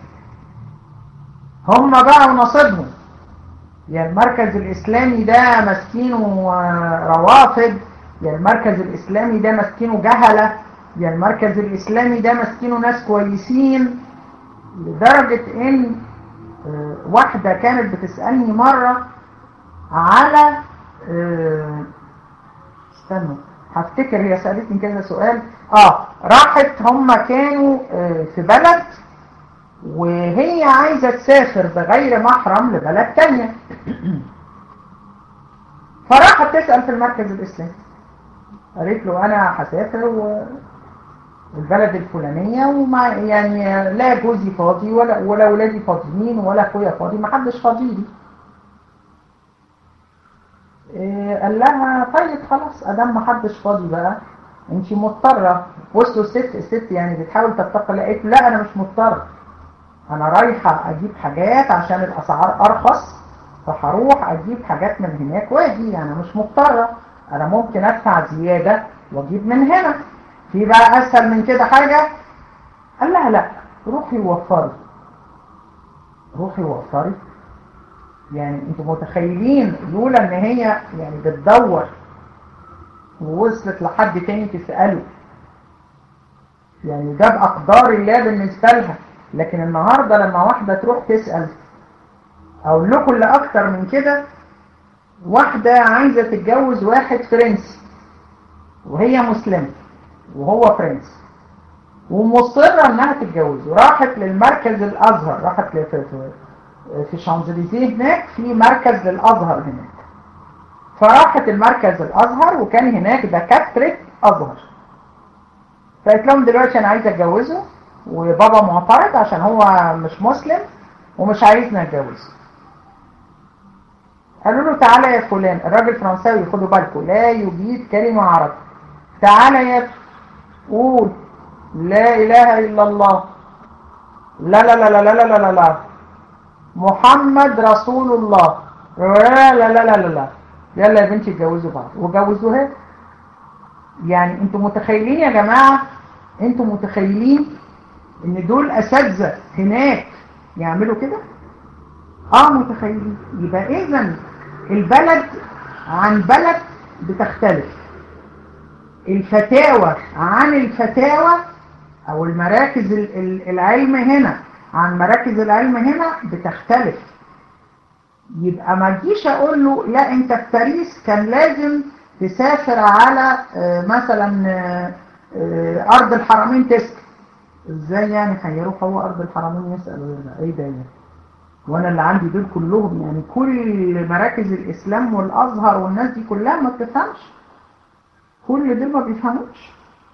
A: هم بقى ونصيبهم يا المركز الإسلامي ده ماسكينه آه، روافض يا المركز الإسلامي ده ماسكينه جهلة يا المركز الإسلامي ده ماسكينه ناس كويسين لدرجة إن آه، واحدة كانت بتسألني مرة على آه، استنوا هفتكر هي سألتني كذا سؤال اه راحت هم كانوا آه، في بلد وهي عايزة تسافر بغير محرم لبلد تانية فراحت تسأل في المركز الإسلامي قالت له أنا هسافر و... البلد الفلانية وما يعني لا جوزي فاضي ولا ولا ولادي فاضيين ولا اخويا فاضي ما حدش فاضي لي إيه قال لها طيب خلاص ادام ما حدش فاضي بقى انت مضطره وصلوا الست الست يعني بتحاول تتقي لقيت لا انا مش مضطره انا رايحه اجيب حاجات عشان الاسعار ارخص فهروح اجيب حاجات من هناك واجي انا مش مضطره انا ممكن ادفع زياده واجيب من هنا في بقى اسهل من كده حاجه قال لها لا روحي وفري روحي وفري يعني انتوا متخيلين لولا ان هي يعني بتدور ووصلت لحد تاني تسأله يعني ده بأقدار الله بالنسبة لها لكن النهاردة لما واحدة تروح تسأل أقول لكم اللي أكتر من كده واحدة عايزة تتجوز واحد فرنسي وهي مسلمة وهو فرنسي ومصرة انها تتجوز وراحت للمركز الازهر راحت ل- في في في شانزليزيه هناك في مركز للازهر هناك فراحت المركز الازهر وكان هناك دكاترة ازهر فقالت لهم دلوقتي انا عايزه اتجوزه وبابا معترض عشان هو مش مسلم ومش عايزنا نتجوزه قالوا له تعالى يا فلان الراجل فرنساوي خدوا بالكم لا يجيد كلمة عربي تعالى يا ابني قول لا إله إلا الله لا لا لا لا لا لا لا لا محمد رسول الله لا لا لا لا لا لا يلا يا بنتي اتجوزوا بعض وجوزوها يعني انتوا متخيلين يا جماعة انتوا متخيلين ان دول اساتذه هناك يعملوا كده اه متخيلين يبقى اذا البلد عن بلد بتختلف الفتاوى عن الفتاوى او المراكز العلم هنا عن مراكز العلم هنا بتختلف يبقى ما تجيش اقول له لا انت في باريس كان لازم تسافر على مثلا ارض الحرمين تسكن ازاي يعني هيروح هو ارض الحرمين يسال ايه ده يعني وانا اللي عندي دول كلهم يعني كل مراكز الاسلام والازهر والناس دي كلها ما بتفهمش كل دول ما بيفهموش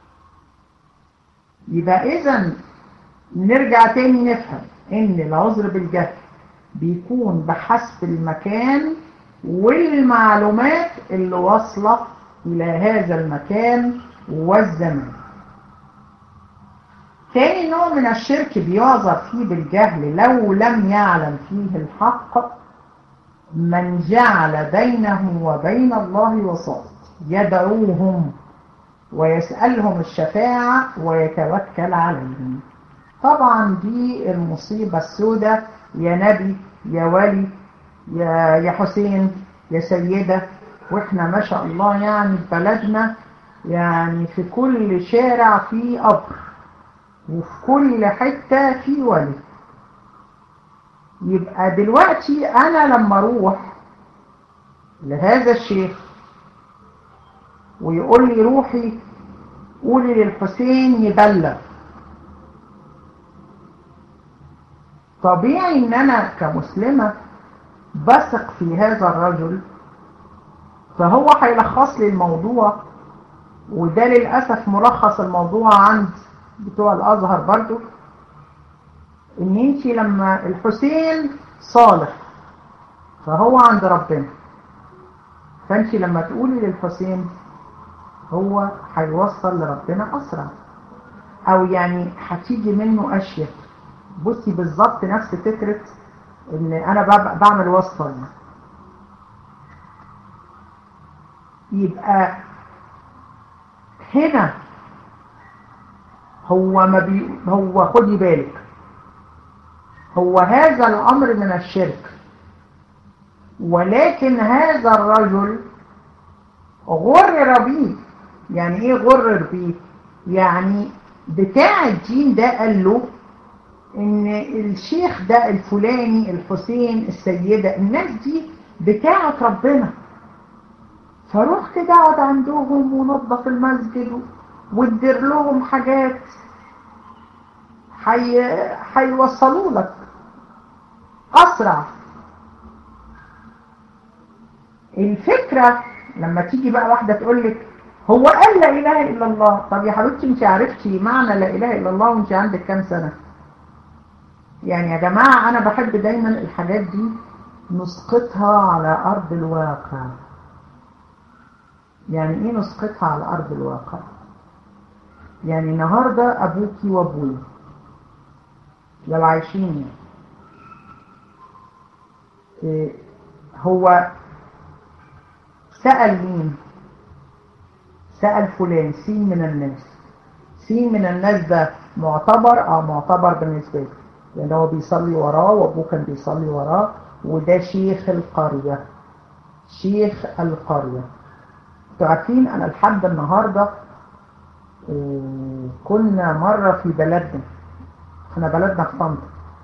A: يبقى اذا نرجع تاني نفهم ان العذر بالجهل بيكون بحسب المكان والمعلومات اللي واصلة الى هذا المكان والزمان تاني نوع من الشرك بيعذر فيه بالجهل لو لم يعلم فيه الحق من جعل بينه وبين الله وساط يدعوهم ويسألهم الشفاعة ويتوكل عليهم طبعا دي المصيبة السوداء يا نبي يا ولي يا, يا حسين يا سيدة واحنا ما شاء الله يعني في بلدنا يعني في كل شارع في قبر وفي كل حتة في ولي يبقى دلوقتي أنا لما أروح لهذا الشيخ ويقول لي روحي قولي للحسين يبلغ طبيعي ان انا كمسلمة بثق في هذا الرجل فهو هيلخص لي الموضوع وده للأسف ملخص الموضوع عند بتوع الأزهر برضو ان انت لما الحسين صالح فهو عند ربنا فانت لما تقولي للحسين هو هيوصل لربنا أسرع أو يعني هتيجي منه أشياء بصي بالظبط نفس فكرة إن أنا بعمل وصفة يبقى هنا هو ما بي هو خدي بالك هو هذا الأمر من الشرك ولكن هذا الرجل غرر بيه يعني ايه غرر بيه يعني بتاع الدين ده قال له ان الشيخ ده الفلاني الحسين السيدة الناس دي بتاعة ربنا فروح كده اقعد عندهم ونظف المسجد وادير لهم حاجات هيوصلوا لك اسرع الفكرة لما تيجي بقى واحدة تقول لك هو قال لا إله إلا الله طب يا حبيبتي انت عرفتي معنى لا إله إلا الله وانت عندك كام سنة يعني يا جماعة أنا بحب دايما الحاجات دي نسقطها على أرض الواقع يعني إيه نسقطها على أرض الواقع يعني النهاردة أبوكي وأبوي لو عايشين إيه هو سأل مين سأل فلان سين من الناس سين من الناس ده معتبر اه معتبر بالنسبة له لأن هو بيصلي وراه وأبوه كان بيصلي وراه وده شيخ القرية شيخ القرية انتوا عارفين أنا لحد النهاردة كنا مرة في بلدنا احنا بلدنا في طنطا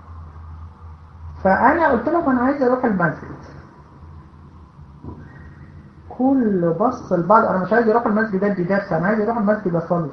A: فأنا قلت لهم أنا عايز أروح المسجد كل بص البعض انا مش عايز اروح المسجد ادي درس انا عايز اروح المسجد اصلي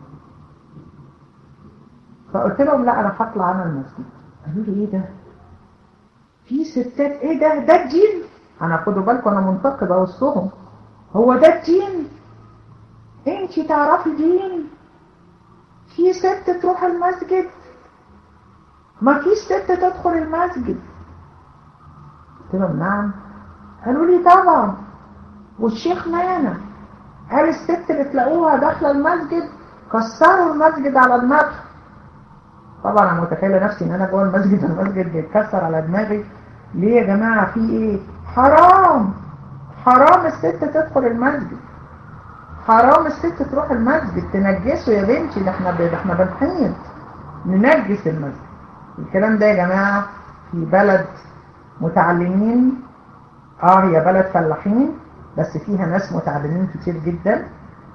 A: فقلت لهم لا انا هطلع انا المسجد قالوا لي ايه ده في ستات ايه ده ده الدين انا خدوا بالكم انا منتقده وسطهم هو ده الدين انت تعرفي دين في ست تروح المسجد ما في ست تدخل المسجد قلت لهم نعم قالوا لي طبعا والشيخ مانا قال الست اللي تلاقوها داخله المسجد كسروا المسجد على دماغها طبعا انا متخيله نفسي ان انا جوه المسجد المسجد بيتكسر على دماغي ليه يا جماعه في ايه حرام حرام الست تدخل المسجد حرام الست تروح المسجد تنجسه يا بنتي ده احنا ده احنا بنحيط ننجس المسجد الكلام ده يا جماعه في بلد متعلمين اه هي بلد فلاحين بس فيها ناس متعلمين كتير جدا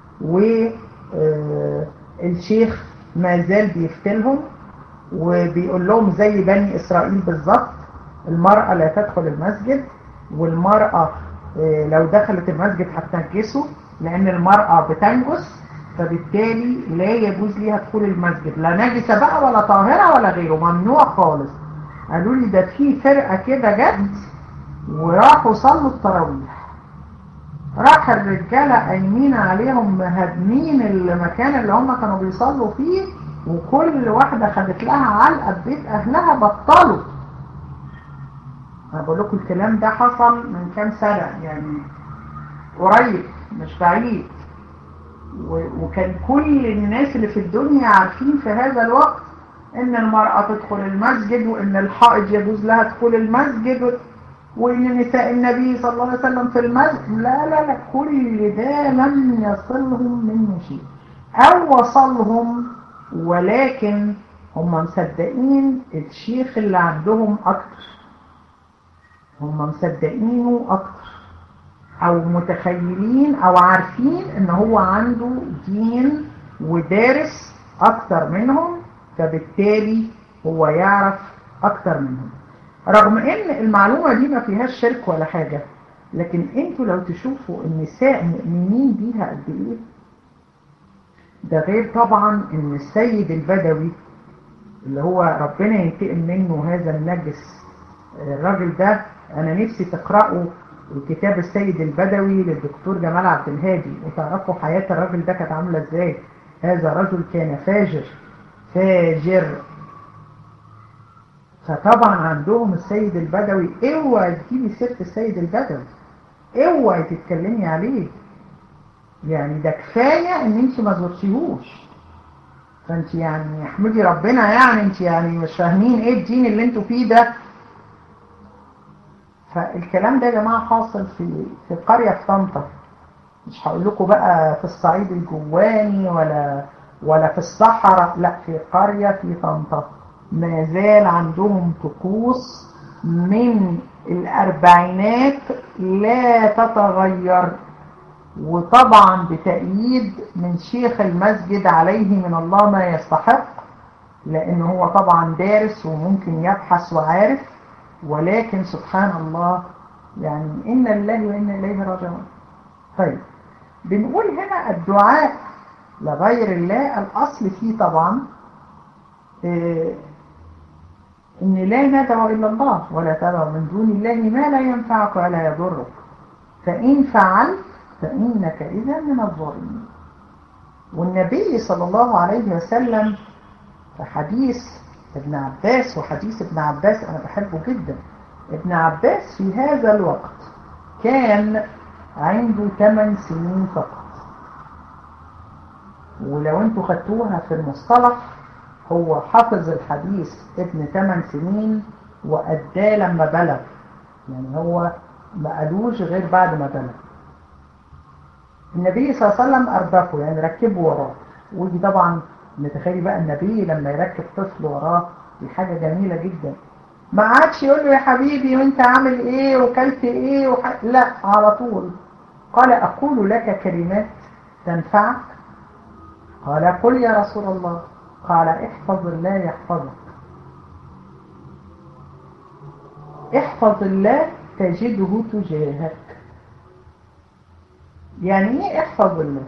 A: والشيخ ما زال بيفتلهم وبيقول لهم زي بني إسرائيل بالظبط المرأة لا تدخل المسجد والمرأة لو دخلت المسجد هتنجسه لأن المرأة بتنجس فبالتالي لا يجوز ليها دخول المسجد لا نجسة بقى ولا طاهرة ولا غيره ممنوع خالص قالوا لي ده في فرقة كده جت وراحوا صلوا التراويح راح الرجالة قايمين عليهم مهدمين المكان اللي هم كانوا بيصلوا فيه وكل واحدة خدت لها علقة ببيت أهلها بطلوا أنا بقول لكم الكلام ده حصل من كام سنة يعني قريب مش بعيد وكان كل الناس اللي في الدنيا عارفين في هذا الوقت ان المرأة تدخل المسجد وان الحائض يجوز لها دخول المسجد وان نساء النبي صلى الله عليه وسلم في المسجد لا لا لا كل ده لم يصلهم من شيء او وصلهم ولكن هم مصدقين الشيخ اللي عندهم اكتر هم مصدقينه اكتر او متخيلين او عارفين ان هو عنده دين ودارس اكتر منهم فبالتالي هو يعرف اكتر منهم رغم ان المعلومة دي ما فيهاش شرك ولا حاجة لكن انتوا لو تشوفوا النساء مؤمنين بيها قد ايه ده غير طبعا ان السيد البدوي اللي هو ربنا ينتقم منه هذا النجس الراجل ده انا نفسي تقرأوا كتاب السيد البدوي للدكتور جمال عبد الهادي وتعرفوا حياة الراجل ده كانت عاملة ازاي هذا رجل كان فاجر فاجر فطبعا عندهم السيد البدوي اوعي تجيبي سيره السيد البدوي اوعي تتكلمي عليه يعني ده كفايه ان انت ما زرتيهوش فانت يعني احمدي ربنا يعني انت يعني مش فاهمين ايه الدين اللي انتوا فيه ده فالكلام ده يا جماعه حاصل في في قريه في طنطا مش هقول لكم بقى في الصعيد الجواني ولا ولا في الصحراء لا في قريه في طنطا ما زال عندهم طقوس من الأربعينات لا تتغير وطبعا بتأييد من شيخ المسجد عليه من الله ما يستحق لأنه هو طبعا دارس وممكن يبحث وعارف ولكن سبحان الله يعني إن الله وإن إليه راجعون طيب بنقول هنا الدعاء لغير الله الأصل فيه طبعا إيه إن لا ندعو إلا الله ولا تدعو من دون الله ما لا ينفعك ولا يضرك فإن فعلت فإنك إذا من الظالمين والنبي صلى الله عليه وسلم في حديث ابن عباس وحديث ابن عباس أنا بحبه جدا ابن عباس في هذا الوقت كان عنده 8 سنين فقط ولو انتوا خدتوها في المصطلح هو حفظ الحديث ابن 8 سنين وأداه لما بلغ يعني هو ما قالوش غير بعد ما بلغ النبي صلى الله عليه وسلم أردفه يعني ركبه وراه ودي طبعا نتخيل بقى النبي لما يركب طفل وراه دي حاجة جميلة جدا ما عادش يقول له يا حبيبي وانت عامل ايه وكلت ايه وح... لا على طول قال أقول لك كلمات تنفعك قال قل يا رسول الله قال احفظ الله يحفظك احفظ الله تجده تجاهك يعني ايه احفظ الله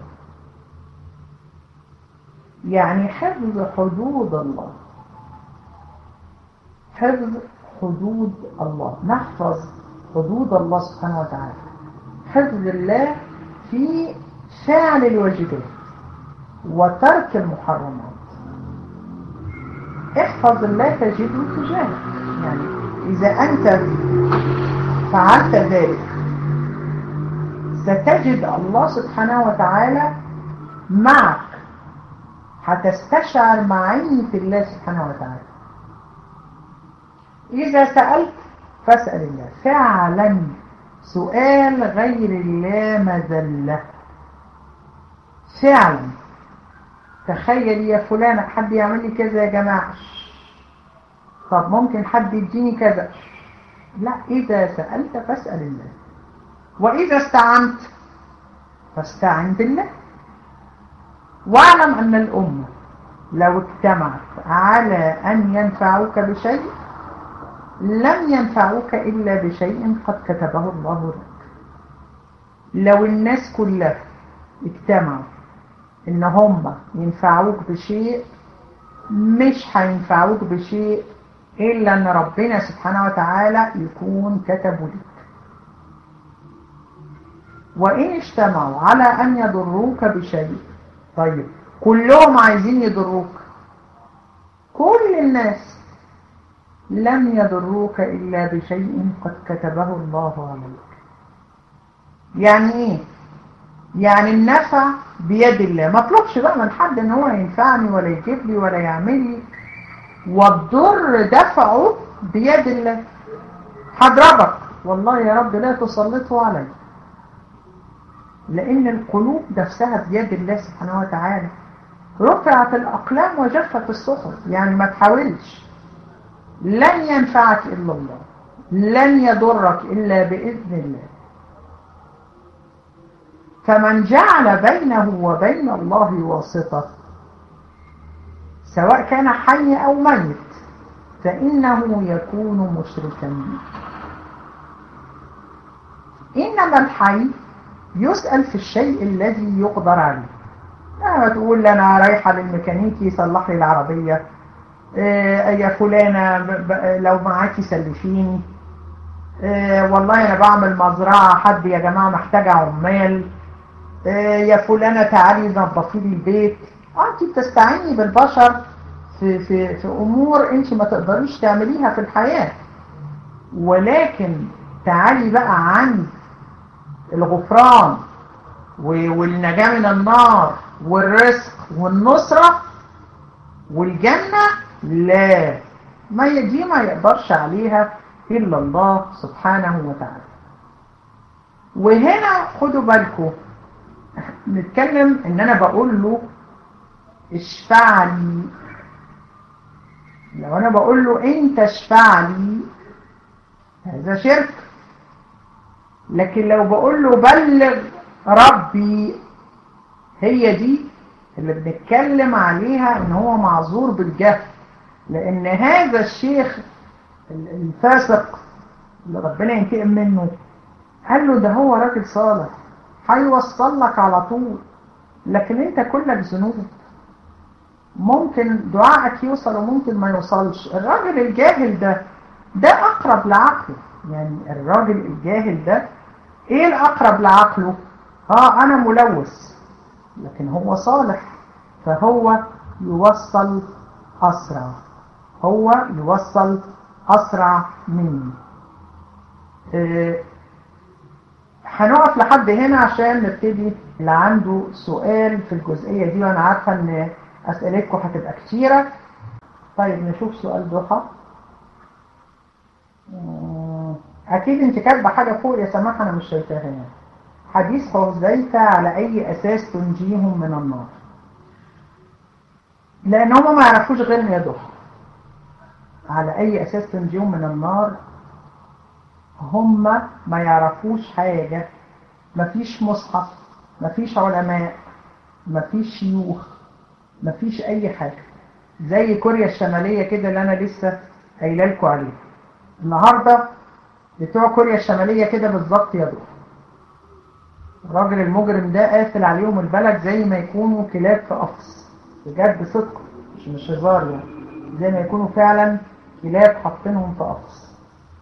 A: يعني حفظ حدود الله حفظ حدود الله نحفظ حدود الله سبحانه وتعالى حفظ الله في فعل الواجبات وترك المحرمات احفظ الله تجده تجاهك يعني إذا أنت فعلت ذلك ستجد الله سبحانه وتعالى معك هتستشعر معية الله سبحانه وتعالى إذا سألت فاسأل الله فعلا سؤال غير الله مذلة فعلا تخيل يا فلان حد يعمل لي كذا يا جماعة طب ممكن حد يديني كذا لا إذا سألت فاسأل الله وإذا استعنت فاستعن بالله واعلم أن الأمة لو اجتمعت على أن ينفعوك بشيء لم ينفعوك إلا بشيء قد كتبه الله لك لو الناس كلها اجتمعوا ان هم ينفعوك بشيء مش هينفعوك بشيء إلا أن ربنا سبحانه وتعالى يكون كتبه لك وإن اجتمعوا على أن يضروك بشيء طيب كلهم عايزين يضروك كل الناس لم يضروك إلا بشيء قد كتبه الله عليك يعني إيه؟ يعني النفع بيد الله ما اطلبش بقى من حد ان هو ينفعني ولا يجيب لي ولا يعمل لي والضر دفعه بيد الله هضربك والله يا رب لا تسلطه علي لأن القلوب نفسها بيد الله سبحانه وتعالى رفعت الأقلام وجفت الصحف يعني ما تحاولش لن ينفعك إلا الله لن يضرك إلا بإذن الله فمن جعل بينه وبين الله واسطة سواء كان حي أو ميت فإنه يكون مشركا به إنما الحي يسأل في الشيء الذي يقدر عليه لما تقول لي أنا رايحة للميكانيكي يصلح لي العربية إيه يا فلانة لو معاكي سلفيني إيه والله أنا بعمل مزرعة حد يا جماعة محتاجة عمال إيه يا فلانة تعالي نظفي لي البيت أنت بتستعيني بالبشر في, في, في أمور أنت ما تقدريش تعمليها في الحياة ولكن تعالي بقى عن الغفران والنجاة من النار والرزق والنصرة والجنة لا ما دي ما يقدرش عليها إلا الله سبحانه وتعالى وهنا خدوا بالكم نتكلم ان انا بقول له اشفع لي لو انا بقول له انت اشفع لي هذا شرك لكن لو بقول له بلغ ربي هي دي اللي بنتكلم عليها ان هو معذور بالجهل لان هذا الشيخ الفاسق اللي ربنا ينتقم منه قال له ده هو راجل صالح هيوصل لك على طول لكن انت كلك ذنوب ممكن دعائك يوصل وممكن ما يوصلش الراجل الجاهل ده ده اقرب لعقله يعني الراجل الجاهل ده ايه الاقرب لعقله اه انا ملوث لكن هو صالح فهو يوصل اسرع هو يوصل اسرع مني إيه هنقف لحد هنا عشان نبتدي اللي عنده سؤال في الجزئية دي وانا عارفة ان اسئلتكم هتبقى كتيرة طيب نشوف سؤال ضحى اكيد انت كاتبه حاجة فوق يا سماح انا مش شايفاها يعني حديث حذيفة على اي اساس تنجيهم من النار لان هم ما يعرفوش غير يا ضحى على اي اساس تنجيهم من النار هم ما يعرفوش حاجة مفيش مصحف مفيش علماء مفيش شيوخ مفيش اي حاجة زي كوريا الشمالية كده اللي انا لسه قايله لكم عليه النهاردة بتوع كوريا الشمالية كده بالظبط يا دكتور الراجل المجرم ده قافل عليهم البلد زي ما يكونوا كلاب في قفص بجد صدق مش مش هزار يعني زي ما يكونوا فعلا كلاب حاطينهم في قفص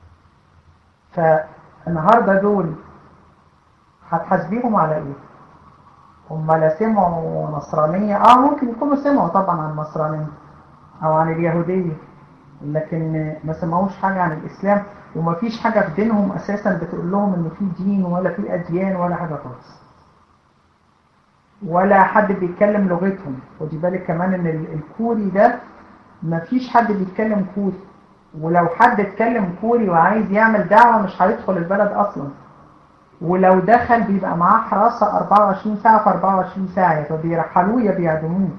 A: فالنهارده دول هتحاسبيهم على ايه؟ هم لا سمعوا نصرانية اه ممكن يكونوا سمعوا طبعا عن النصرانية او عن اليهودية لكن ما سمعوش حاجة عن الاسلام وما فيش حاجة في دينهم اساسا بتقول لهم ان في دين ولا في اديان ولا حاجة خالص ولا حد بيتكلم لغتهم ودي بالك كمان ان الكوري ده مفيش حد بيتكلم كوري ولو حد اتكلم كوري وعايز يعمل دعوة مش هيدخل البلد اصلا ولو دخل بيبقى معاه حراسة 24 ساعة في 24 ساعة فبيرحلوه يا بيعدموه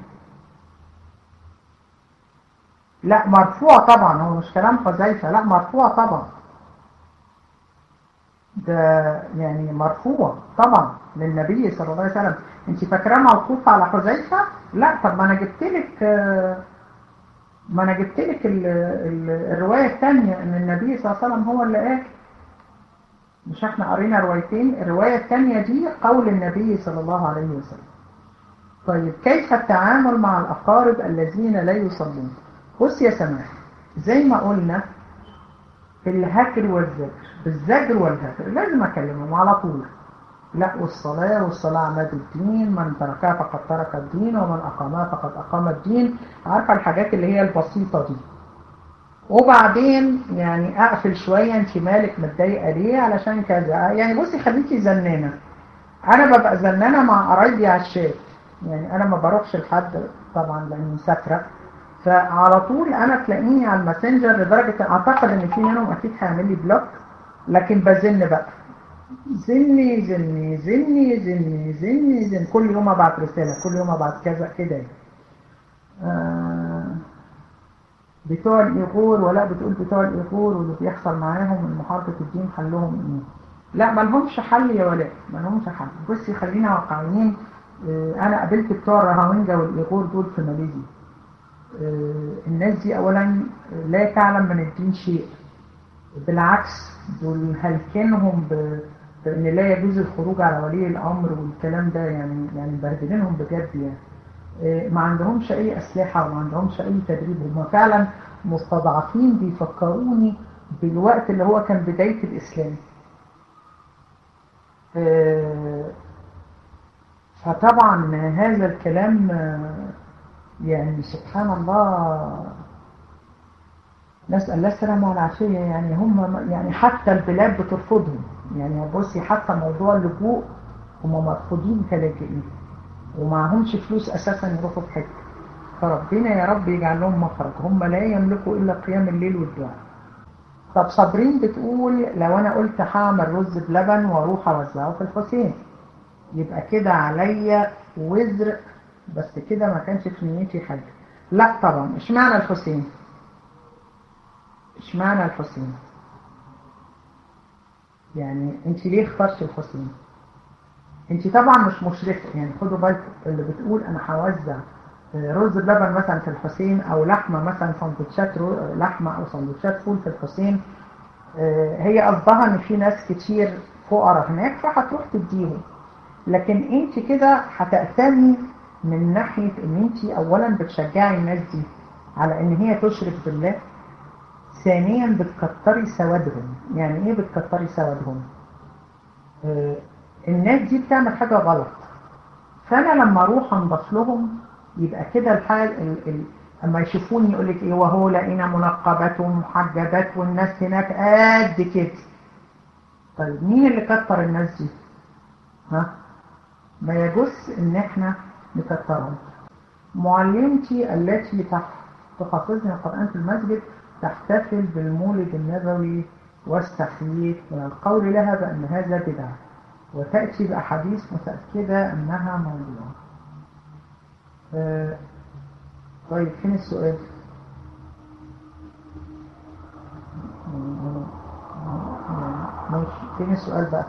A: لا مرفوع طبعا هو مش كلام حذيفة لا مرفوع طبعا ده يعني مرفوع طبعا للنبي صلى الله عليه وسلم انت فاكراه موقوف على حذيفة لا طب ما انا جبت لك ما انا جبت لك الرواية الثانية ان النبي صلى الله عليه وسلم هو اللي قال مش احنا قرينا روايتين الرواية الثانية دي قول النبي صلى الله عليه وسلم طيب كيف التعامل مع الأقارب الذين لا يصلون بص يا سماح زي ما قلنا في الهكر والزجر بالزجر والهكر لازم أكلمهم على طول لا والصلاة والصلاة عماد الدين من تركها فقد ترك الدين ومن أقامها فقد أقام الدين عارفة الحاجات اللي هي البسيطة دي وبعدين يعني أقفل شوية انت مالك متضايقة ليه علشان كذا يعني بصي خليكي زنانة أنا ببقى زنانة مع قرايبي على الشات يعني أنا ما بروحش لحد طبعا لأني مسافرة فعلى طول أنا تلاقيني على الماسنجر لدرجة أعتقد إن في منهم أكيد هيعمل لي بلوك لكن بزن بقى زني زني زني زني زني زني كل يوم ابعت رسالة كل يوم ابعت كذا كده آه بتوع الإيغور ولا بتقول بتوع الإيغور واللي بيحصل معاهم من محاربة الدين حلهم إيه لا ما لهمش حل يا ولاء ما لهمش حل بصي خلينا واقعيين آه أنا قابلت بتوع الرهاوينجا والإيغور دول في ماليزيا آه الناس دي أولا لا تعلم من الدين شيء بالعكس دول هلكنهم بأن لا يجوز الخروج على ولي الأمر والكلام ده يعني يعني مبهدلينهم بجد يعني ما عندهمش أي أسلحة وما عندهمش أي تدريب هم فعلا مستضعفين بيفكروني بالوقت اللي هو كان بداية الإسلام فطبعا هذا الكلام يعني سبحان الله نسأل الله السلامة والعافية يعني هم يعني حتى البلاد بترفضهم يعني بصي حتى موضوع اللجوء هم مرفوضين كلاجئين ومعهمش فلوس أساسا يروحوا في حته فربنا يا رب يجعل لهم مخرج هم لا يملكوا إلا قيام الليل والدعاء طب صابرين بتقول لو أنا قلت هعمل رز بلبن واروح أوزعه في الحسين يبقى كده عليا وزر بس كده ما كانش في نيتي حاجة لا طبعا اشمعنى الحسين اشمعنى الحسين يعني انت ليه اخترت الحسين انت طبعا مش مشرفة يعني خدوا بالكم اللي بتقول انا هوزع رز بلبن مثلا في الحسين او لحمة مثلا سندوتشات لحمة او سندوتشات فول في الحسين هي قصدها ان في ناس كتير فقراء هناك فهتروح تديهم لكن انت كده هتأتمي من ناحية ان انت اولا بتشجعي الناس دي على ان هي تشرك بالله ثانيا بتكتري سوادهم يعني ايه بتكتري سوادهم آه الناس دي بتعمل حاجة غلط فانا لما اروح انضف لهم يبقى كده الحال ال ال اما يشوفوني يقول لك ايه وهو لقينا منقبات ومحجبات والناس هناك قد كده طيب مين اللي كتر الناس دي ها ما يجوز ان احنا نكترهم معلمتي التي تحفظني القرآن في المسجد تحتفل بالمولد النبوي واستحييت من القول لها بأن هذا بدعة وتأتي بأحاديث متأكدة أنها موضوع آه طيب فين السؤال ماشي فين السؤال بقى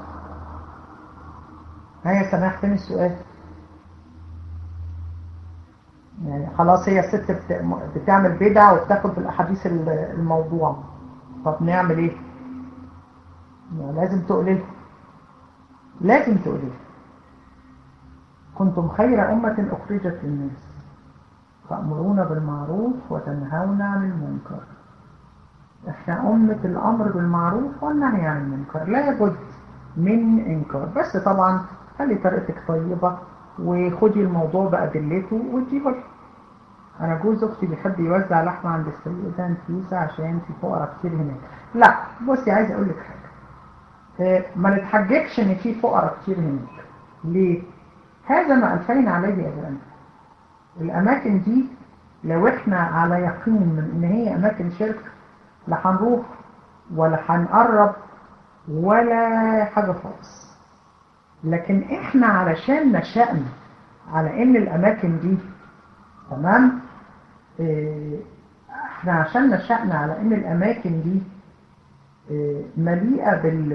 A: هيا سماح فين السؤال يعني خلاص هي الست بتعمل بدعة وبتاخد بالأحاديث الموضوع طب نعمل ايه يعني لازم تقولي لازم تقولي كنتم خير أمة أخرجت للناس تأمرون بالمعروف وتنهون عن المنكر احنا أمة الأمر بالمعروف والنهي عن المنكر لا يبد من إنكار بس طبعا خلي طريقتك طيبة وخدي الموضوع بأدلته واديه له أنا جوز أختي بيحب يوزع لحمة عند السيدة نفيسة عشان في فقراء كتير هناك لا بصي عايز أقول لك حاجة ما نتحججش إن في فقراء كتير هناك ليه؟ هذا ما ألفينا عليه يا جماعة الأماكن دي لو احنا على يقين من ان هي أماكن شرك لا هنروح ولا هنقرب ولا حاجة خالص لكن احنا علشان نشأنا على ان الأماكن دي تمام اه احنا عشان نشأنا على ان الأماكن دي اه مليئة بال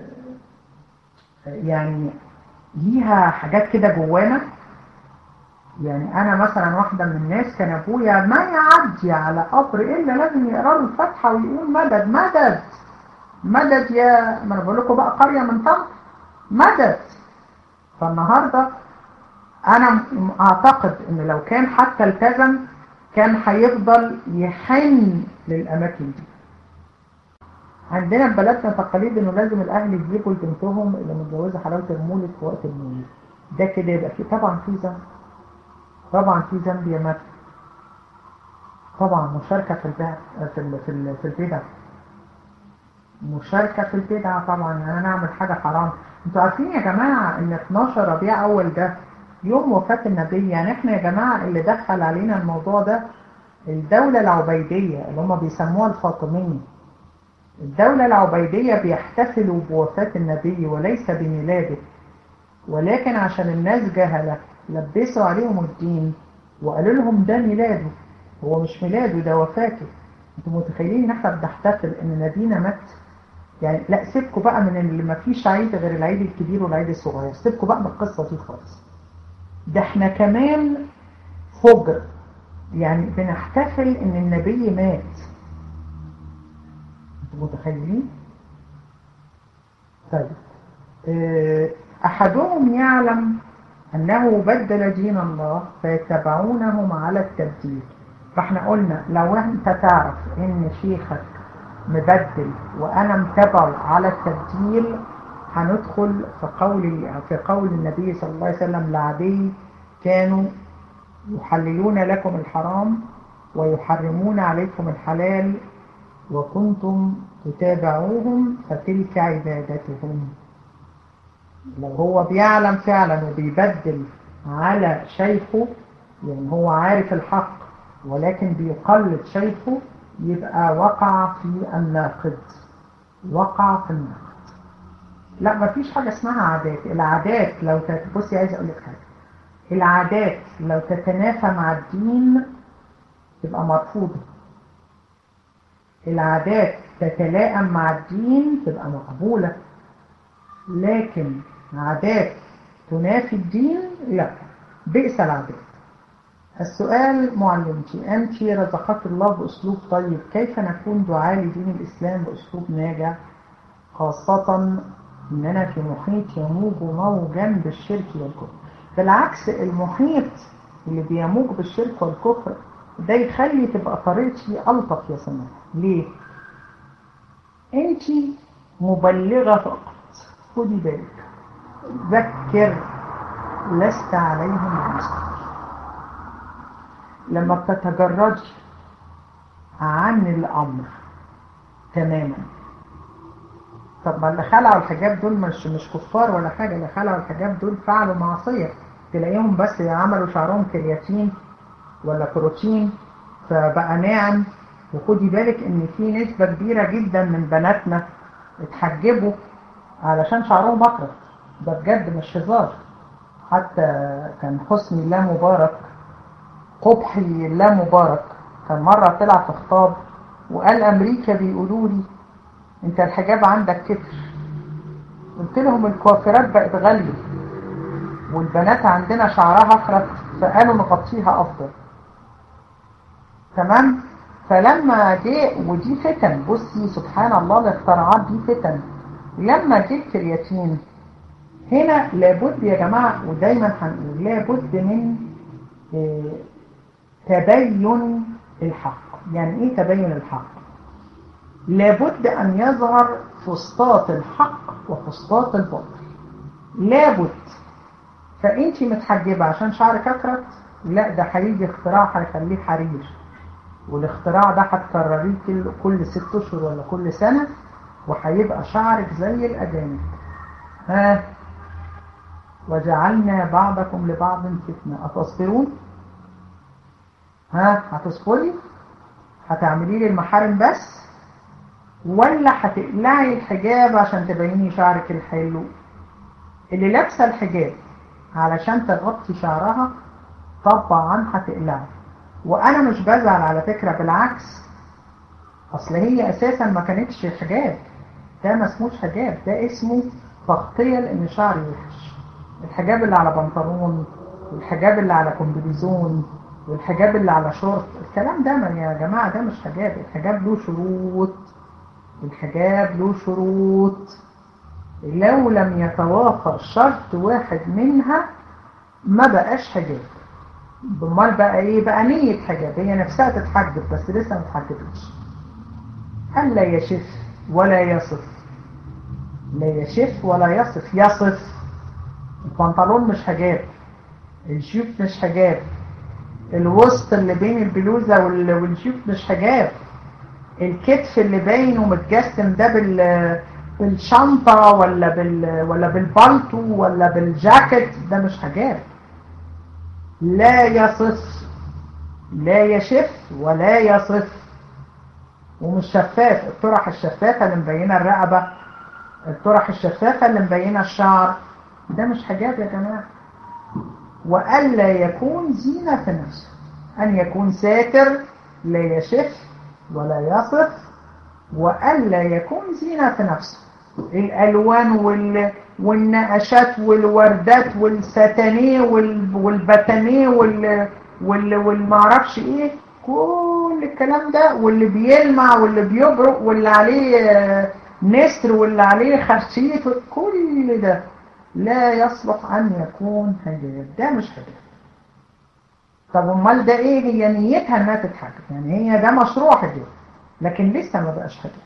A: يعني ليها حاجات كده جوانا يعني انا مثلا واحدة من الناس كان ابويا ما يعدي على قبر الا لازم يقرا له الفاتحه ويقول مدد مدد مدد يا ما انا بقول لكم بقى قريه من طنط مدد فالنهارده انا اعتقد ان لو كان حتى التزم كان هيفضل يحن للاماكن دي عندنا في بلدنا تقاليد انه لازم الاهل يجيبوا لبنتهم اللي متجوزه حلاوه المولد في وقت المولد ده كده يبقى في طبعا في ذنب طبعا في ذنب يا مات طبعا مشاركه في البدع في في في البدع مشاركه في البدع طبعا يعني انا اعمل حاجه حرام انتوا عارفين يا جماعه ان 12 ربيع اول ده يوم وفاه النبي يعني احنا يا جماعه اللي دخل علينا الموضوع ده الدوله العبيديه اللي هم بيسموها الفاطميه الدولة العبيدية بيحتفلوا بوفاة النبي وليس بميلاده ولكن عشان الناس جهلة لبسوا عليهم الدين وقالوا لهم ده ميلاده هو مش ميلاده ده وفاته انتوا متخيلين ان احنا بنحتفل ان نبينا مات يعني لا سيبكوا بقى من اللي ما فيش عيد غير العيد الكبير والعيد الصغير سيبكوا بقى من القصة دي خالص ده احنا كمان فجر يعني بنحتفل ان النبي مات متخيلين طيب أحدهم يعلم أنه بدل دين الله فيتبعونهم على التبديل فاحنا قلنا لو انت تعرف ان شيخك مبدل وانا متبعه على التبديل هندخل في قول في قول النبي صلى الله عليه وسلم لعدي كانوا يحللون لكم الحرام ويحرمون عليكم الحلال وكنتم تتابعوهم فتلك عبادتهم لو هو بيعلم فعلا وبيبدل على شيخه يعني هو عارف الحق ولكن بيقلد شيخه يبقى وقع في الناقد وقع في الناقد لا ما فيش حاجة اسمها عادات العادات لو بصي عايز اقول لك حاجة العادات لو تتنافى مع الدين تبقى مرفوضة العادات تتلائم مع الدين تبقى مقبولة لكن عادات تنافي الدين لا بئس العادات السؤال معلمتي أنت رزقك الله بأسلوب طيب كيف نكون دعاء لدين الإسلام بأسلوب ناجع خاصة إننا في محيط يموج موجا بالشرك والكفر بالعكس المحيط اللي بيموج بالشرك والكفر ده يخلي تبقى طريقتي ألطف يا سماح ليه؟ انت مبلغة فقط خدي بالك ذكر لست عليهم بمسكر لما بتتجردي عن الأمر تماما طب ما اللي خلعوا الحجاب دول مش مش كفار ولا حاجة اللي خلعوا الحجاب دول فعلوا معصية تلاقيهم بس عملوا شعرهم كرياتين ولا بروتين فبقى ناعم وخدي بالك ان في نسبة كبيرة جدا من بناتنا اتحجبوا علشان شعرهم اقرب ده بجد مش هزار حتى كان حسني الله مبارك قبحي الله مبارك كان مرة طلع في خطاب وقال امريكا بيقولوا لي انت الحجاب عندك كتر قلت لهم الكوافرات بقت غالية والبنات عندنا شعرها اخرت فقالوا نغطيها افضل تمام فلما جه ودي فتن بصي سبحان الله الاختراعات دي فتن لما جه الكرياتين هنا لابد يا جماعة ودايما هنقول لابد من اه تبين الحق يعني ايه تبين الحق لابد ان يظهر فسطاط الحق وفسطاط الباطل لابد فانت متحجبة عشان شعرك اكرت لا ده هيجي اختراع هيخليه حرير والاختراع ده هتكرريه كل ست اشهر ولا كل سنة وهيبقى شعرك زي الأجانب ها وجعلنا بعضكم لبعض فتنة أتصبرون ها هتصبري هتعملي لي المحارم بس ولا هتقلعي الحجاب عشان تبيني شعرك الحلو اللي لابسه الحجاب علشان تغطي شعرها طبعا هتقلعي وانا مش بزعل على فكرة بالعكس اصل هي اساسا ما كانتش حجاب ده ما اسموش حجاب ده اسمه تغطية لان شعري وحش الحجاب اللي على بنطلون والحجاب اللي على كومبليزون والحجاب اللي على شورت الكلام ده ما يا جماعة ده مش حجاب الحجاب له شروط الحجاب له شروط لو لم يتوافر شرط واحد منها ما بقاش حجاب بمال بقى ايه بقى نية حجاب هي نفسها تتحجب بس لسه ما اتحجبتش ألا يشف ولا يصف لا يشف ولا يصف يصف البنطلون مش حجاب الجيوب مش حجاب الوسط اللي بين البلوزة والجيوب مش حجاب الكتف اللي باين ومتجسم ده بال بالشنطة ولا بال ولا بالبالتو ولا بالجاكيت ده مش حجاب لا يصف لا يشف ولا يصف ومش شفاف الطرح الشفافة اللي مبينة الرقبة الطرح الشفافة اللي مبينة الشعر ده مش حجاب يا جماعة وألا يكون زينة في نفسه أن يكون ساتر لا يشف ولا يصف وألا يكون زينة في نفسه الألوان وال... والنقشات والوردات والستانيه وال... والبتانيه وال... وال... والمعرفش ايه كل الكلام ده واللي بيلمع واللي بيبرق واللي عليه نسر واللي عليه خرشيت كل ده لا يصلح أن يكون حجاب ده مش حجاب طب امال ده ايه هي نيتها انها تتحجب يعني هي ده مشروع حجاب لكن لسه ما بقاش حجاب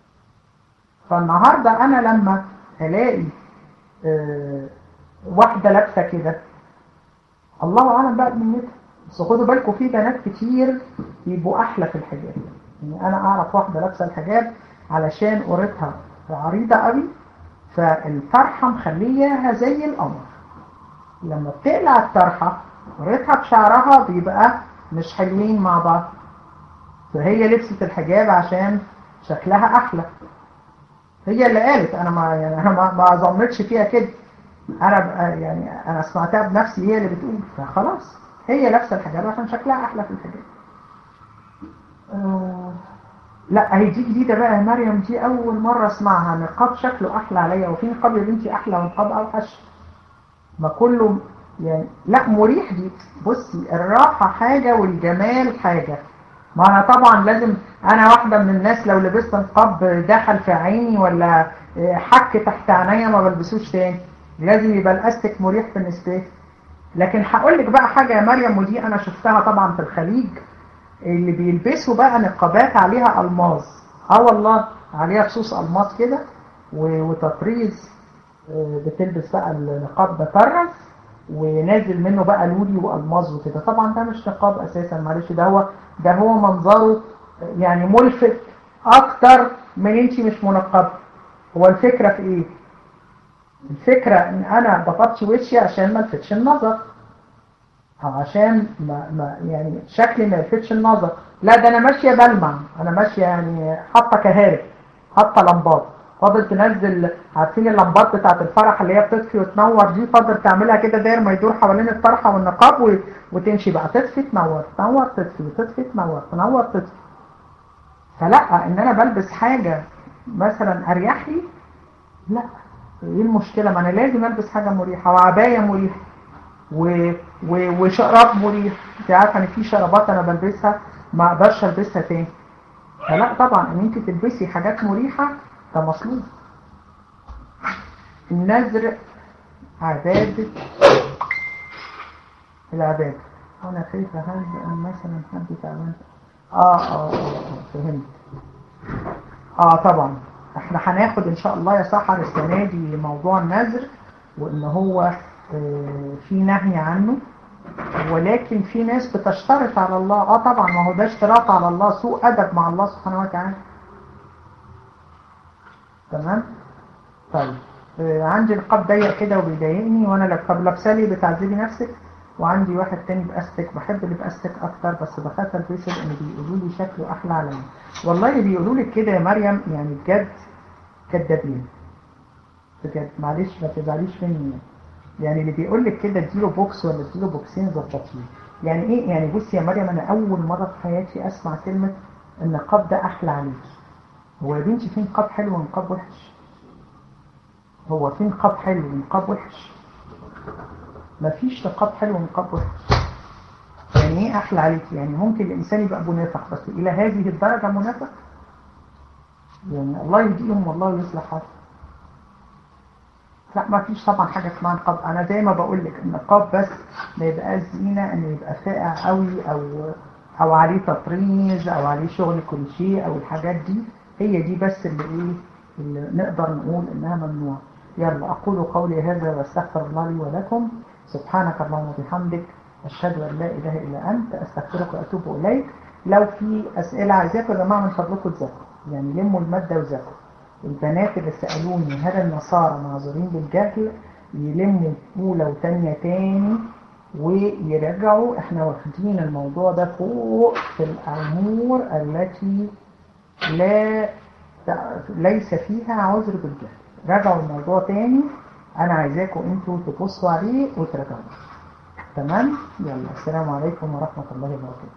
A: فالنهاردة انا لما الاقي أه واحدة لابسة كده الله اعلم بقى بنيتها بس خدوا بالكم في بنات كتير يبقوا احلى في الحجاب يعني انا اعرف واحدة لابسة الحجاب علشان قريتها عريضة قوي فالطرحة مخليها زي القمر لما بتقلع الطرحة قريتها بشعرها بيبقى مش حلوين مع بعض فهي لبست الحجاب عشان شكلها احلى هي اللي قالت انا ما يعني انا ما, ما ظنتش فيها كده انا يعني انا سمعتها بنفسي هي اللي بتقول فخلاص هي لابسه الحجاب عشان شكلها احلى في الحجاب آه لا هي دي جديده بقى يا مريم دي اول مره اسمعها نقاب شكله احلى عليا وفي نقاب يا بنتي احلى ونقاب اوحش ما كله يعني لا مريح دي بصي الراحه حاجه والجمال حاجه ما انا طبعا لازم انا واحده من الناس لو لبست نقاب دخل في عيني ولا حك تحت عينيا ما بلبسوش تاني لازم يبقى الاستك مريح بالنسبه لي لكن هقول لك بقى حاجه يا مريم ودي انا شفتها طبعا في الخليج اللي بيلبسوا بقى نقابات عليها الماظ اه والله عليها خصوص الماظ كده وتطريز بتلبس بقى النقاب بطرز ونازل منه بقى لولي والماظ وكده طبعا ده مش نقاب اساسا معلش ده هو ده هو منظره يعني ملفت اكتر من انت مش منقبه هو الفكره في ايه الفكره ان انا بغطي وشي عشان ما الفتش النظر او عشان ما, ما يعني شكلي ما يلفتش النظر لا ده انا ماشيه بلمع انا ماشيه يعني حاطه كهارب حاطه لمبات فاضل تنزل عارفين اللمبات بتاعت الفرح اللي هي بتطفي وتنور دي فاضل تعملها كده داير ما يدور حوالين الطرحه والنقاب و... وتمشي بقى تطفي تنور تنور تطفي تطفي تنور تنور تطفي فلا ان انا بلبس حاجه مثلا اريح لي لا ايه المشكله ما انا لازم البس حاجه مريحه وعبايه مريحه و... و... وشراب مريح انت عارفه ان في شرابات انا بلبسها ما اقدرش البسها تاني فلا طبعا ان انت تلبسي حاجات مريحه ده مطلوب النذر عبادة العبادة أنا خايفة هل أن مثلا حد تعبان آه آه آه آه فهمت آه طبعا احنا هناخد إن شاء الله يا سحر السنة دي موضوع النذر وإن هو آه في نهي عنه ولكن في ناس بتشترط على الله اه طبعا ما هو ده اشتراط على الله سوء أدب مع الله سبحانه وتعالى تمام طيب آه، عندي نقاب ضيق كده وبيضايقني وانا لو طب لابسه لي بتعذبي نفسك وعندي واحد تاني باستك بحب اللي باستك اكتر بس بخاف البسه لان بيقولوا لي شكله احلى عليا والله اللي بيقولوا لك كده يا مريم يعني بجد كدابين بجد معلش ما تزعليش مني يعني اللي بيقول لك كده اديله بوكس ولا اديله بوكسين ظبطيه يعني ايه يعني بصي يا مريم انا اول مره في حياتي اسمع كلمه النقاب ده احلى عليكي هو يا بنتي في نقاب حلو ونقاب وحش هو في نقاب حلو ونقاب وحش مفيش نقاب حلو ونقاب وحش يعني ايه احلى عليكي يعني ممكن الانسان يبقى منافق بس الى هذه الدرجه منافق يعني الله يهديهم والله يصلح حالهم لا ما فيش طبعا حاجة اسمها نقاب انا زي ما بقول لك النقاب بس ما يبقاش زينة ان يبقى فاقع قوي او او عليه تطريز او عليه شغل كروشيه او الحاجات دي هي دي بس اللي ايه اللي نقدر نقول انها ممنوع يلا اقول قولي هذا واستغفر الله لي ولكم سبحانك اللهم وبحمدك اشهد ان لا اله الا انت استغفرك واتوب اليك لو في اسئله عايزاكم يا جماعه من فضلكم تذاكروا يعني لموا الماده وذاكروا البنات اللي سألوني هل النصارى معذورين بالجهل يلموا أولى وتانية تاني ويرجعوا احنا واخدين الموضوع ده فوق في الأمور التي لا ليس فيها عذر بالجهل راجعوا الموضوع تاني أنا عايزاكم انتوا تبصوا عليه وتراجعوه تمام يلا السلام عليكم ورحمة الله وبركاته